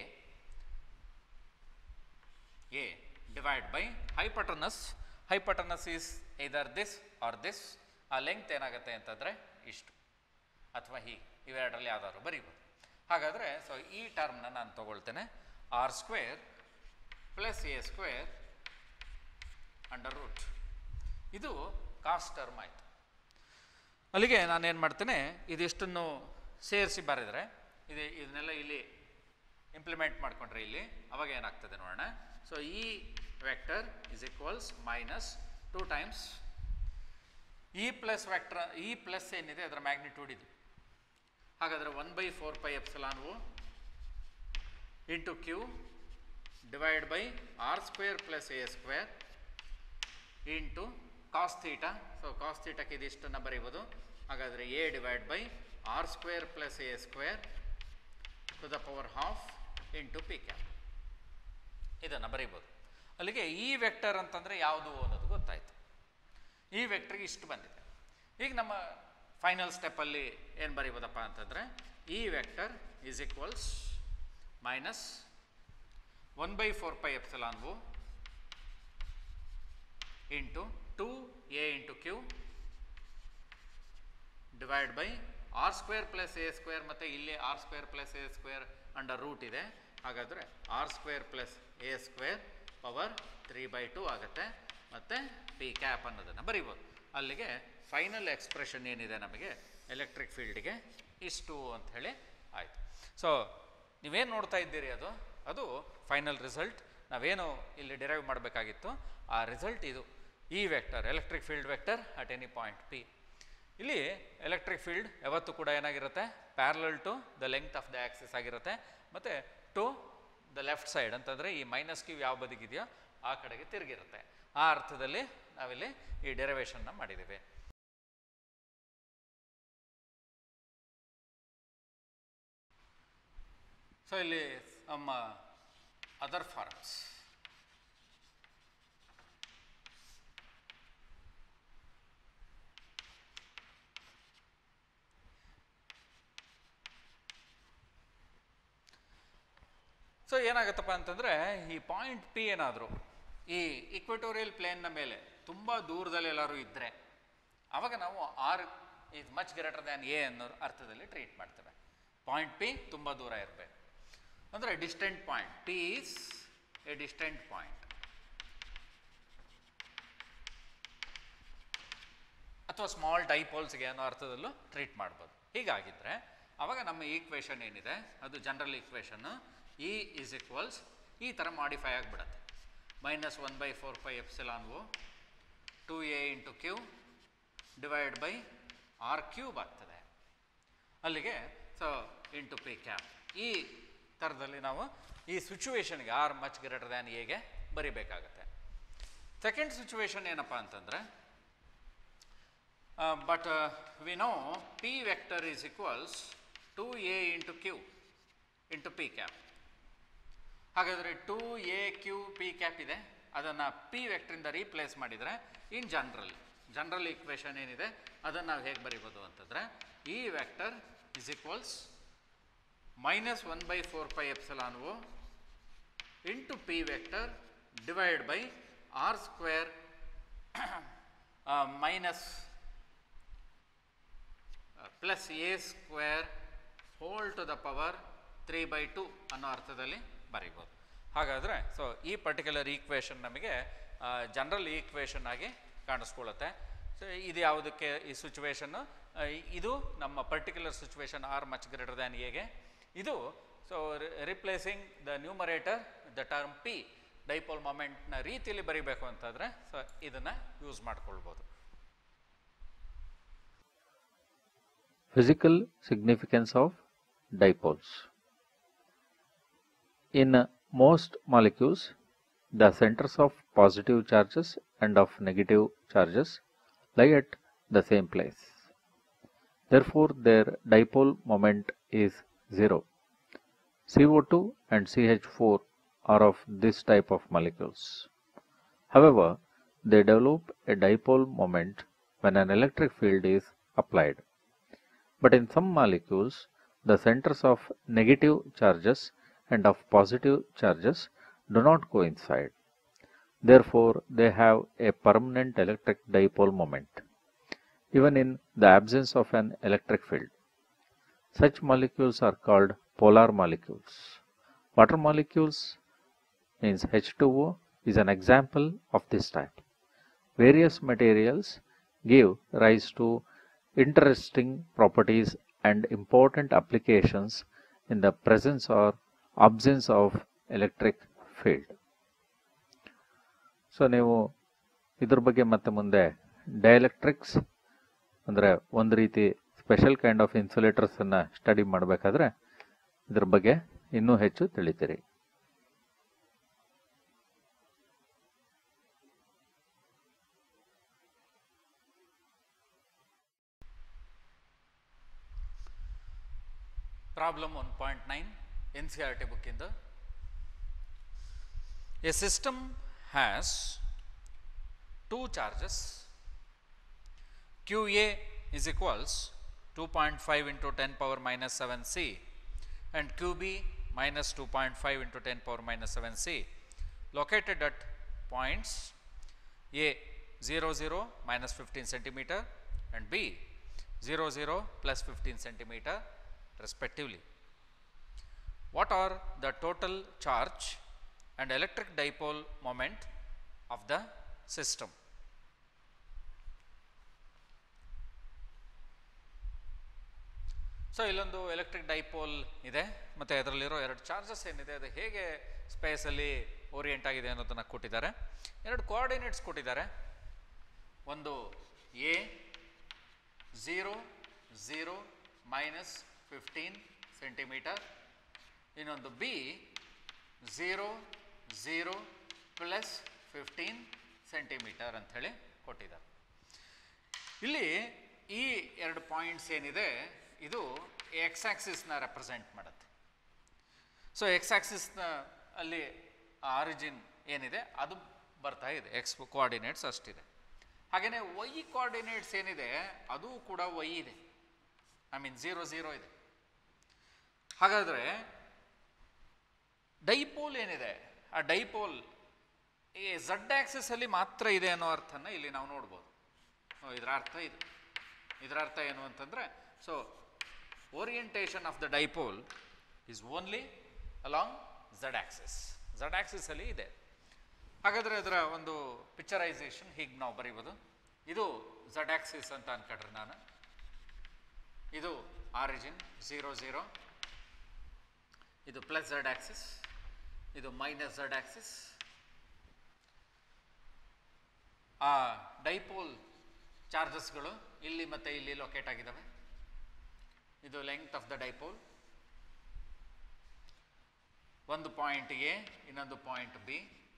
A divide by hypotenuse hypotenuse is either this or this ಆ length ಏನಾಗುತ್ತೆ ಅಂತಂದರೆ ಇಷ್ಟು ಅಥವಾ ಹೀಗೆ ಇವೆರಡರಲ್ಲಿ ಯಾವ್ದಾದ್ರು ಬರೀಬೋದು ಹಾಗಾದರೆ ಸೊ ಈ ಟರ್ಮ್ನ ನಾನು ತಗೊಳ್ತೇನೆ R square plus A square under root ಇದು ಕಾಸ್ಟ್ ಟರ್ಮ್ ಆಯಿತು ಅಲ್ಲಿಗೆ ನಾನೇನು ಮಾಡ್ತೇನೆ ಇದಿಷ್ಟನ್ನು ಸೇರಿಸಿ ಬರೆದರೆ ಇದು ಇದನ್ನೆಲ್ಲ ಇಲ್ಲಿ ಇಂಪ್ಲಿಮೆಂಟ್ ಮಾಡಿಕೊಂಡ್ರೆ ಇಲ್ಲಿ ಅವಾಗ ಏನಾಗ್ತದೆ ನೋಡೋಣ ಸೊ ಈ vector is equals minus two times E plus vector E plus ಏನಿದೆ ಅದರ ಮ್ಯಾಗ್ನಿಟ್ಯೂಡ್ ಇದು ಹಾಗಾದರೆ one by four pi epsilon into Q divide by R square plus A square into cos theta so cos ಥೀಟಕ್ಕೆ ಇದಿಷ್ಟನ್ನು ಬರೀಬೋದು ಹಾಗಾದರೆ A divide by R square plus A square to the power half into P cap ಇದನ್ನು ಬರೀಬೋದು ಅಲ್ಲಿಗೆ ಈ vector ಅಂತಂದರೆ ಯಾವುದು ಅನ್ನೋದು ಗೊತ್ತಾಯಿತು ಈ ವೆಕ್ಟ್ರಿಗೆ ಇಷ್ಟು ಬಂದಿದೆ ಈಗ ನಮ್ಮ ಫೈನಲ್ ಸ್ಟೆಪ್ಪಲ್ಲಿ ಏನು ಬರೀಬೋದಪ್ಪ ಅಂತಂದರೆ ಈ vector is equals minus one by four pi epsilon into two A into Q divide by R square plus A square ಮತ್ತು ಇಲ್ಲಿ R square plus A square under root ಇದೆ ಹಾಗಾದರೆ R square plus A square power three by two ಆಗುತ್ತೆ ಮತ್ತು P cap ಅನ್ನೋದನ್ನು ಬರಿಬೋದು ಅಲ್ಲಿಗೆ final expression ಏನಿದೆ ನಮಗೆ ಎಲೆಕ್ಟ್ರಿಕ್ ಫೀಲ್ಡಿಗೆ ಇಷ್ಟು ಅಂತ ಹೇಳಿ ಆಯಿತು ಸೊ ನೀವೇನು ನೋಡ್ತಾ ಇದ್ದೀರಿ ಅದು ಅದು ಫೈನಲ್ ರಿಸಲ್ಟ್ ನಾವೇನು ಇಲ್ಲಿ ಡಿರೈವ್ ಮಾಡಬೇಕಾಗಿತ್ತು ಆ ರಿಸಲ್ಟ್ ಇದು ಈ vector electric field vector at any point P ಇಲ್ಲಿ ಎಲೆಕ್ಟ್ರಿಕ್ ಫೀಲ್ಡ್ ಯಾವತ್ತೂ ಕೂಡ ಏನಾಗಿರುತ್ತೆ parallel to the length of the axis ಆಗಿರುತ್ತೆ ಮತ್ತು ಟು ದ ಲೆಫ್ಟ್ ಸೈಡ್ ಅಂತಂದರೆ ಈ ಮೈನಸ್ ಕ್ಯೂ ಯಾವ ಬದಿಗಿದೆಯೋ ಆ ಕಡೆಗೆ ತಿರುಗಿರುತ್ತೆ ಆ ಅರ್ಥದಲ್ಲಿ ನಾವಿಲ್ಲಿ ಈ ಡೆರಿವೇಷನ್ನ ಮಾಡಿದ್ದೀವಿ ಸೊ ಇಲ್ಲಿ ನಮ್ಮ ಅದರ್ ಫಾರ್ಮ್ಸ್ ಸೊ ಏನಾಗುತ್ತಪ್ಪ ಅಂತಂದರೆ ಈ ಪಾಯಿಂಟ್ ಪಿ ಏನಾದರೂ ಈ ಇಕ್ವೆಟೋರಿಯಲ್ ಪ್ಲೇನ್ನ ಮೇಲೆ ತುಂಬ ದೂರದಲ್ಲಿ ಎಲ್ಲರೂ ಇದ್ದರೆ ಆವಾಗ ನಾವು R is much greater than A ಅನ್ನೋ ಅರ್ಥದಲ್ಲಿ ಟ್ರೀಟ್ ಮಾಡ್ತೇವೆ ಪಾಯಿಂಟ್ ಪಿ ತುಂಬ ದೂರ ಇರಬೇಕು ಅಂದರೆ distant point P is a distant point ಅಥವಾ ಸ್ಮಾಲ್ ಡೈಪೋಲ್ಸ್ಗೆ ಅನ್ನೋ ಅರ್ಥದಲ್ಲೂ ಟ್ರೀಟ್ ಮಾಡ್ಬೋದು ಹೀಗಾಗಿದ್ದರೆ ಅವಾಗ ನಮ್ಮ ಈಕ್ವೇಷನ್ ಏನಿದೆ ಅದು general equation E is equals ಈ ಥರ ಮಾಡಿಫೈ ಆಗಿಬಿಡತ್ತೆ minus one by four pi epsilon O two A into Q divide by R cube ಆಗ್ತದೆ ಅಲ್ಲಿಗೆ ಸೊ ಇಂಟು ಪಿ ಕ್ಯಾಪ್ ಈ ಥರದಲ್ಲಿ ನಾವು ಈ ಸಿಚುವೇಶನ್ಗೆ ಆರ್ ಮಚ್ ಗ್ರೇಟರ್ ದ್ಯಾನ್ ಎಗೆ ಬರಿಬೇಕಾಗತ್ತೆ ಸೆಕೆಂಡ್ ಸಿಚುವೇಶನ್ ಏನಪ್ಪ ಅಂತಂದರೆ but we know P vector is equals to A into Q into P cap ಹಾಗಾದರೆ two A Q P cap ಇದೆ ಅದನ್ನು ಪಿ ವೆಕ್ಟ್ರಿಂದ ರೀಪ್ಲೇಸ್ ಮಾಡಿದರೆ ಇನ್ ಜನರಲ್ ಜನರಲ್ ಈಕ್ವೇಷನ್ ಏನಿದೆ ಅದನ್ನು ನಾವು ಹೇಗೆ ಬರಿಬೋದು ಅಂತಂದರೆ ಈ vector is equals minus one by four pi epsilon O into P vector divide by R square minus plus A square whole to the power three by two ಅನ್ನೋ ಅರ್ಥದಲ್ಲಿ ಬರೀಬೋದು ಹಾಗಾದರೆ ಸೊ ಈ ಪರ್ಟಿಕ್ಯುಲರ್ ಈಕ್ವೇಷನ್ ನಮಗೆ general equation ಆಗಿ ಕಾಣಿಸ್ಕೊಳ್ಳುತ್ತೆ so ಇದು ಯಾವುದಕ್ಕೆ ಈ ಸಿಚುವೇಶನ್ನು ಇದು ನಮ್ಮ particular situation R much greater than ಎಗೆ ಇದು so replacing the numerator the term P dipole ಮೊಮೆಂಟ್ನ ರೀತಿಯಲ್ಲಿ ಬರೀಬೇಕು ಅಂತಂದರೆ ಸೊ ಇದನ್ನು ಯೂಸ್ ಮಾಡ್ಕೊಳ್ಬೋದು Physical significance of dipoles. In uh, most molecules, the centers of positive charges and of negative charges lie at the same place. Therefore, their dipole moment is 0. CO2 and CH4 are of this type of molecules. However, they develop a dipole moment when an electric field is applied. But in some molecules, the centers of negative charges and of positive charges do not coincide. Therefore, they have a permanent electric dipole moment, even in the absence of an electric field. Such molecules are called polar molecules. Water molecules means H2O is an example of this type. Various materials give rise to interesting properties and important applications in the presence or absence of electric field. So ನೀವು ಇದ್ರ ಬಗ್ಗೆ ಮತ್ತೆ ಮುಂದೆ dielectrics ಅಂದರೆ ಒಂದು ರೀತಿ special kind of ಇನ್ಸುಲೇಟರ್ಸನ್ನು study ಮಾಡಬೇಕಾದ್ರೆ ಇದ್ರ ಬಗ್ಗೆ ಇನ್ನೂ ಹೆಚ್ಚು ತಿಳಿತೀರಿ problem one point nine N C R T ಬುಕ್ಕಿಂದ a system has two charges Q A is equals 2.5 into 10 power minus 7 c and qb minus 2.5 into 10 power minus 7 c located at points a 0 0 minus 15 centimeter and b 0 0 plus 15 centimeter respectively. What are the total charge and electric dipole moment of the system? So ಇಲ್ಲೊಂದು electric dipole ಇದೆ ಮತ್ತು ಅದರಲ್ಲಿರೋ ಎರಡು charges ಏನಿದೆ ಅದು ಹೇಗೆ ಸ್ಪೇಸಲ್ಲಿ orient ಆಗಿದೆ ಅನ್ನೋದನ್ನು ಕೊಟ್ಟಿದ್ದಾರೆ ಎರಡು ಕೋಆರ್ಡಿನೇಟ್ಸ್ ಕೊಟ್ಟಿದ್ದಾರೆ ಒಂದು A zero zero minus fifteen centimetre ಇನ್ನೊಂದು B zero zero plus fifteen centimetre ಅಂಥೇಳಿ ಕೊಟ್ಟಿದ್ದಾರೆ ಇಲ್ಲಿ ಈ ಎರಡು ಪಾಯಿಂಟ್ಸ್ ಏನಿದೆ ಇದು ಎಕ್ಸ್ ಆಕ್ಸಿಸ್ನ ರೆಪ್ರೆಸೆಂಟ್ ಮಾಡುತ್ತೆ ಸೊ ಎಕ್ಸ್ ಆಕ್ಸಿಸ್ನ ಅಲ್ಲಿ ಆರಿಜಿನ್ ಏನಿದೆ ಅದು ಬರ್ತಾ ಇದೆ ಎಕ್ಸ್ ಕೋಆರ್ಡಿನೇಟ್ಸ್ ಅಷ್ಟಿದೆ ಹಾಗೆಯೇ ವೈ ಕೋಆರ್ಡಿನೇಟ್ಸ್ ಏನಿದೆ ಅದು ಕೂಡ ವೈ ಇದೆ ಐ ಮೀನ್ ಝೀರೋ ಝೀರೋ ಇದೆ ಹಾಗಾದರೆ ಡೈಪೋಲ್ ಏನಿದೆ ಆ ಡೈಪೋಲ್ ಈ ಝಡ್ ಆ್ಯಕ್ಸಿಸಲ್ಲಿ ಮಾತ್ರ ಇದೆ ಅನ್ನೋ ಅರ್ಥನ ಇಲ್ಲಿ ನಾವು ನೋಡ್ಬೋದು ಸೊ ಇದರ ಅರ್ಥ ಇದು ಇದರ ಅರ್ಥ ಏನು ಅಂತಂದರೆ so orientation of the dipole is only along Z axis Z ಆ್ಯಕ್ಸಿಸಲ್ಲಿ ಇದೆ ಹಾಗಾದರೆ ಅದರ ಒಂದು ಪಿಕ್ಚರೈಸೇಷನ್ ಹೀಗೆ ನಾವು ಬರೀಬೋದು ಇದು ಝಡ್ ಆ್ಯಕ್ಸಿಸ್ ಅಂತ ಅನ್ಕೊಂಡ್ರೆ ನಾನು ಇದು ಆರಿಜಿನ್ ಝೀರೋ ಝೀರೋ ಇದು ಪ್ಲಸ್ ಝಡ್ ಆ್ಯಕ್ಸಿಸ್ ಇದು ಮೈನಸ್ ಝಡ್ ಆ್ಯಕ್ಸಿಸ್ ಆ ಡೈಪೋಲ್ ಚಾರ್ಜಸ್ಗಳು ಇಲ್ಲಿ ಮತ್ತು ಇಲ್ಲಿ ಲೊಕೇಟ್ ಆಗಿದ್ದಾವೆ ಇದು ಲೆಂಗ್ತ್ ಆಫ್ ದ ಡೈಪೋಲ್ ಒಂದು ಪಾಯಿಂಟ್ ಎ ಇನ್ನೊಂದು ಪಾಯಿಂಟ್ ಬಿ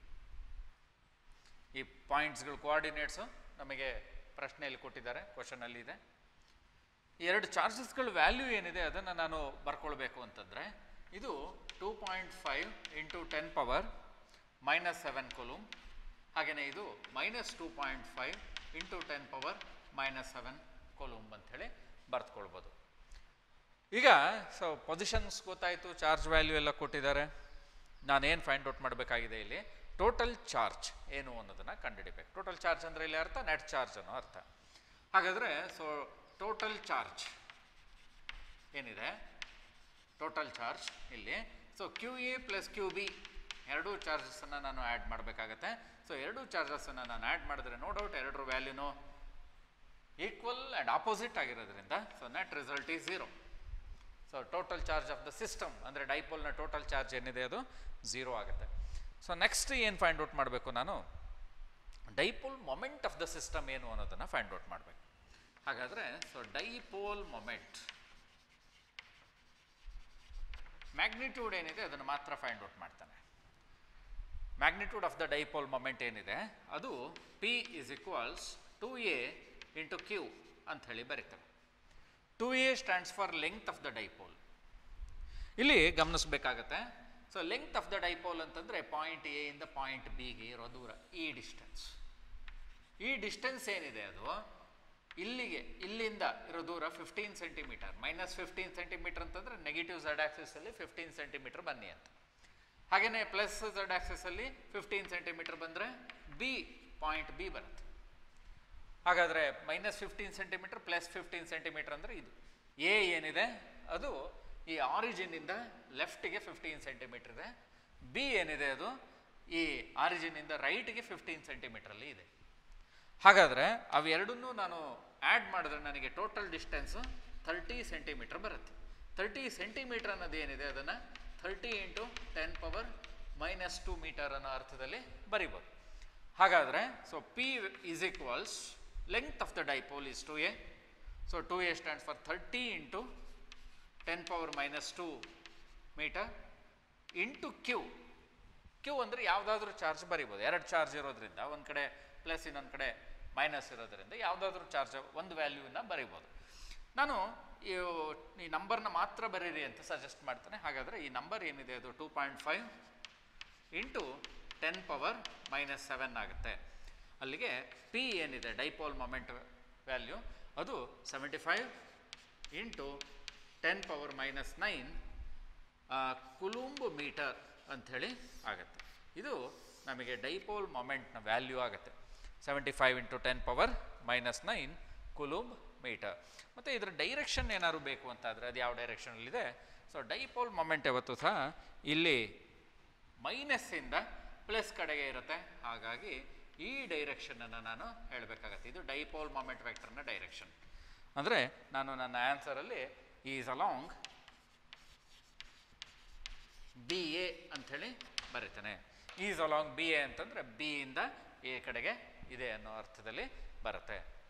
ಈ ಪಾಯಿಂಟ್ಸ್ಗಳು ಕೋಆರ್ಡಿನೇಟ್ಸು ನಮಗೆ ಪ್ರಶ್ನೆಯಲ್ಲಿ ಕೊಟ್ಟಿದ್ದಾರೆ ಕ್ವಶನಲ್ಲಿ ಇದೆ ಈ ಎರಡು ಚಾರ್ಜಸ್ಗಳ ವ್ಯಾಲ್ಯೂ ಏನಿದೆ ಅದನ್ನು ನಾನು ಬರ್ಕೊಳ್ಬೇಕು ಅಂತಂದರೆ ಇದು two point five into ten power minus seven coulomb ಹಾಗೆಯೇ ಇದು minus two point five into ten power minus seven coulomb ಅಂಥೇಳಿ ಬರ್ತ್ಕೊಳ್ಬೋದು ಈಗ ಸೊ ಪೊಸಿಷನ್ಸ್ ಗೊತ್ತಾಯಿತು ಚಾರ್ಜ್ ವ್ಯಾಲ್ಯೂ ಎಲ್ಲ ಕೊಟ್ಟಿದ್ದಾರೆ ನಾನೇನು ಫೈಂಡ್ ಔಟ್ ಮಾಡಬೇಕಾಗಿದೆ ಇಲ್ಲಿ ಟೋಟಲ್ ಚಾರ್ಜ್ ಏನು ಅನ್ನೋದನ್ನು ಕಂಡುಹಿಡಿಬೇಕು ಟೋಟಲ್ ಚಾರ್ಜ್ ಅಂದರೆ ಇಲ್ಲಿ ಅರ್ಥ ನೆಟ್ ಚಾರ್ಜ್ ಅನ್ನೋ ಅರ್ಥ ಹಾಗಾದರೆ ಸೊ ಟೋಟಲ್ ಚಾರ್ಜ್ ಏನಿದೆ ಟೋಟಲ್ ಚಾರ್ಜ್ ಇಲ್ಲಿ so Q A plus Q B ಎರಡೂ ಚಾರ್ಜಸನ್ನು ನಾನು ಆ್ಯಡ್ ಮಾಡಬೇಕಾಗತ್ತೆ ಸೊ ಎರಡೂ ಚಾರ್ಜಸನ್ನು ನಾನು ಆ್ಯಡ್ ಮಾಡಿದ್ರೆ ನೋ ಡೌಟ್ ಎರಡರ ವ್ಯಾಲ್ಯೂನು ಈಕ್ವಲ್ ಆ್ಯಂಡ್ ಆಪೋಸಿಟ್ ಆಗಿರೋದ್ರಿಂದ so net result is zero so total charge of the system ಅಂದರೆ ಡೈಪೋಲ್ನ ಟೋಟಲ್ ಚಾರ್ಜ್ ಏನಿದೆ ಅದು ಝೀರೋ ಆಗುತ್ತೆ ಸೊ ನೆಕ್ಸ್ಟ್ ಏನು ಫೈಂಡ್ ಔಟ್ ಮಾಡಬೇಕು ನಾನು dipole moment of the system ಏನು ಅನ್ನೋದನ್ನು ಫೈಂಡ್ ಔಟ್ ಮಾಡಬೇಕು ಹಾಗಾದರೆ ಸೊ ಡೈಪೋಲ್ ಮೊಮೆಂಟ್ ಮ್ಯಾಗ್ನಿಟ್ಯೂಡ್ ಏನಿದೆ ಅದನ್ನು ಮಾತ್ರ ಫೈಂಡ್ ಔಟ್ ಮಾಡ್ತಾನೆ magnitude of the dipole moment ಏನಿದೆ ಅದು P is equals to A into Q ಅಂಥೇಳಿ ಬರೀತಾರೆ two A stands for length of the dipole ಇಲ್ಲಿ ಗಮನಿಸಬೇಕಾಗತ್ತೆ so length of the dipole ಅಂತಂದರೆ ಪಾಯಿಂಟ್ ಎ ಇಂದ ಪಾಯಿಂಟ್ ಬಿಗೆ ಇರೋ ದೂರ ಈ ಡಿಸ್ಟೆನ್ಸ್ ಈ ಡಿಸ್ಟೆನ್ಸ್ ಏನಿದೆ ಅದು ಇಲ್ಲಿಗೆ ಇಲ್ಲಿಂದ ಇರೋ ದೂರ fifteen centimetre minus fifteen centimetre ಅಂತಂದರೆ ನೆಗೆಟಿವ್ ಝಡ್ ಆಕ್ಸಿಸಲ್ಲಿ ಫಿಫ್ಟೀನ್ ಸೆಂಟಿಮೀಟರ್ ಬನ್ನಿ ಅಂತ ಹಾಗೆಯೇ ಪ್ಲಸ್ ಝಡ್ ಆಕ್ಸಿಸಲ್ಲಿ ಫಿಫ್ಟೀನ್ ಸೆಂಟಿಮೀಟರ್ ಬಂದರೆ ಬಿ ಪಾಯಿಂಟ್ ಬಿ ಬರುತ್ತೆ ಹಾಗಾದರೆ minus fifteen centimetre plus fifteen centimetre ಅಂದರೆ ಇದು ಎ ಏನಿದೆ ಅದು ಈ ಆರಿಜಿನಿಂದ ಲೆಫ್ಟಿಗೆ ಫಿಫ್ಟೀನ್ ಸೆಂಟಿಮೀಟರ್ ಇದೆ ಬಿ ಏನಿದೆ ಅದು ಈ ಆರಿಜಿನಿಂದ ರೈಟ್ಗೆ ಫಿಫ್ಟೀನ್ ಸೆಂಟಿಮೀಟ್ರಲ್ಲಿ ಇದೆ ಹಾಗಾದರೆ ಅವೆರಡನ್ನೂ ನಾನು ಆ್ಯಡ್ ಮಾಡಿದ್ರೆ ನನಗೆ ಟೋಟಲ್ ಡಿಸ್ಟೆನ್ಸು ಥರ್ಟಿ ಸೆಂಟಿಮೀಟರ್ ಬರುತ್ತೆ ತರ್ಟಿ ಸೆಂಟಿಮೀಟರ್ ಅನ್ನೋದು ಏನಿದೆ ಅದನ್ನು thirty into ten power minus two metre ಅನ್ನೋ ಅರ್ಥದಲ್ಲಿ ಬರಿಬೋದು ಹಾಗಾದರೆ so P is equals length of the dipole is two A so two A stands for thirty into ten power minus two metre into Q Q ಅಂದರೆ ಯಾವುದಾದ್ರೂ charge ಬರಿಬೋದು ಎರಡು charge ಇರೋದ್ರಿಂದ ಒಂದು ಕಡೆ ಪ್ಲಸ್ ಇನ್ನೊಂದು ಕಡೆ ಮೈನಸ್ ಇರೋದ್ರಿಂದ ಯಾವುದಾದ್ರೂ ಚಾರ್ಜ್ ಒಂದು ವ್ಯಾಲ್ಯೂನ ಬರಿಬೋದು ನಾನು ಈ ಈ ನಂಬರ್ನ ಮಾತ್ರ ಬರೀರಿ ಅಂತ ಸಜೆಸ್ಟ್ ಮಾಡ್ತಾನೆ ಹಾಗಾದರೆ ಈ ನಂಬರ್ ಏನಿದೆ ಅದು two point five into ten power minus seven ಆಗುತ್ತೆ ಅಲ್ಲಿಗೆ ಪಿ ಏನಿದೆ ಡೈಪೋಲ್ ಮೊಮೆಂಟ್ ವ್ಯಾಲ್ಯೂ ಅದು seventy five into ten power minus nine coulomb metre ಅಂಥೇಳಿ ಆಗುತ್ತೆ ಇದು ನಮಗೆ ಡೈಪೋಲ್ ಮೊಮೆಂಟ್ನ ವ್ಯಾಲ್ಯೂ ಆಗುತ್ತೆ seventy five into ten power minus nine coulomb metre ಮತ್ತು ಇದರ ಡೈರೆಕ್ಷನ್ ಏನಾದ್ರು ಬೇಕು ಅಂತಾದರೆ ಅದು ಯಾವ ಡೈರೆಕ್ಷನಲ್ಲಿದೆ ಸೊ ಡೈಪೋಲ್ ಮೊಮೆಂಟ್ ಯಾವತ್ತೂ ಸಹ ಇಲ್ಲಿ ಮೈನಸ್ಸಿಂದ ಪ್ಲಸ್ ಕಡೆಗೆ ಇರುತ್ತೆ ಹಾಗಾಗಿ ಈ ಡೈರೆಕ್ಷನನ್ನು ನಾನು ಹೇಳಬೇಕಾಗತ್ತೆ ಇದು ಡೈಪೋಲ್ ಮೊಮೆಂಟ್ ವೆಕ್ಟರ್ನ ಡೈರೆಕ್ಷನ್ ಅಂದರೆ ನಾನು ನನ್ನ ಆನ್ಸರಲ್ಲಿ ಈಸ್ ಅಲಾಂಗ್ ಬಿ ಎ ಅಂಥೇಳಿ ಬರೀತಾನೆ ಈಸ್ ಅಲಾಂಗ್ ಬಿ ಎ ಅಂತಂದರೆ ಬಿ ಇಂದ ಎ ಕಡೆಗೆ ಇದೆ ಅನ್ನೋ ಅರ್ಥದಲ್ಲಿ ಬರುತ್ತೆ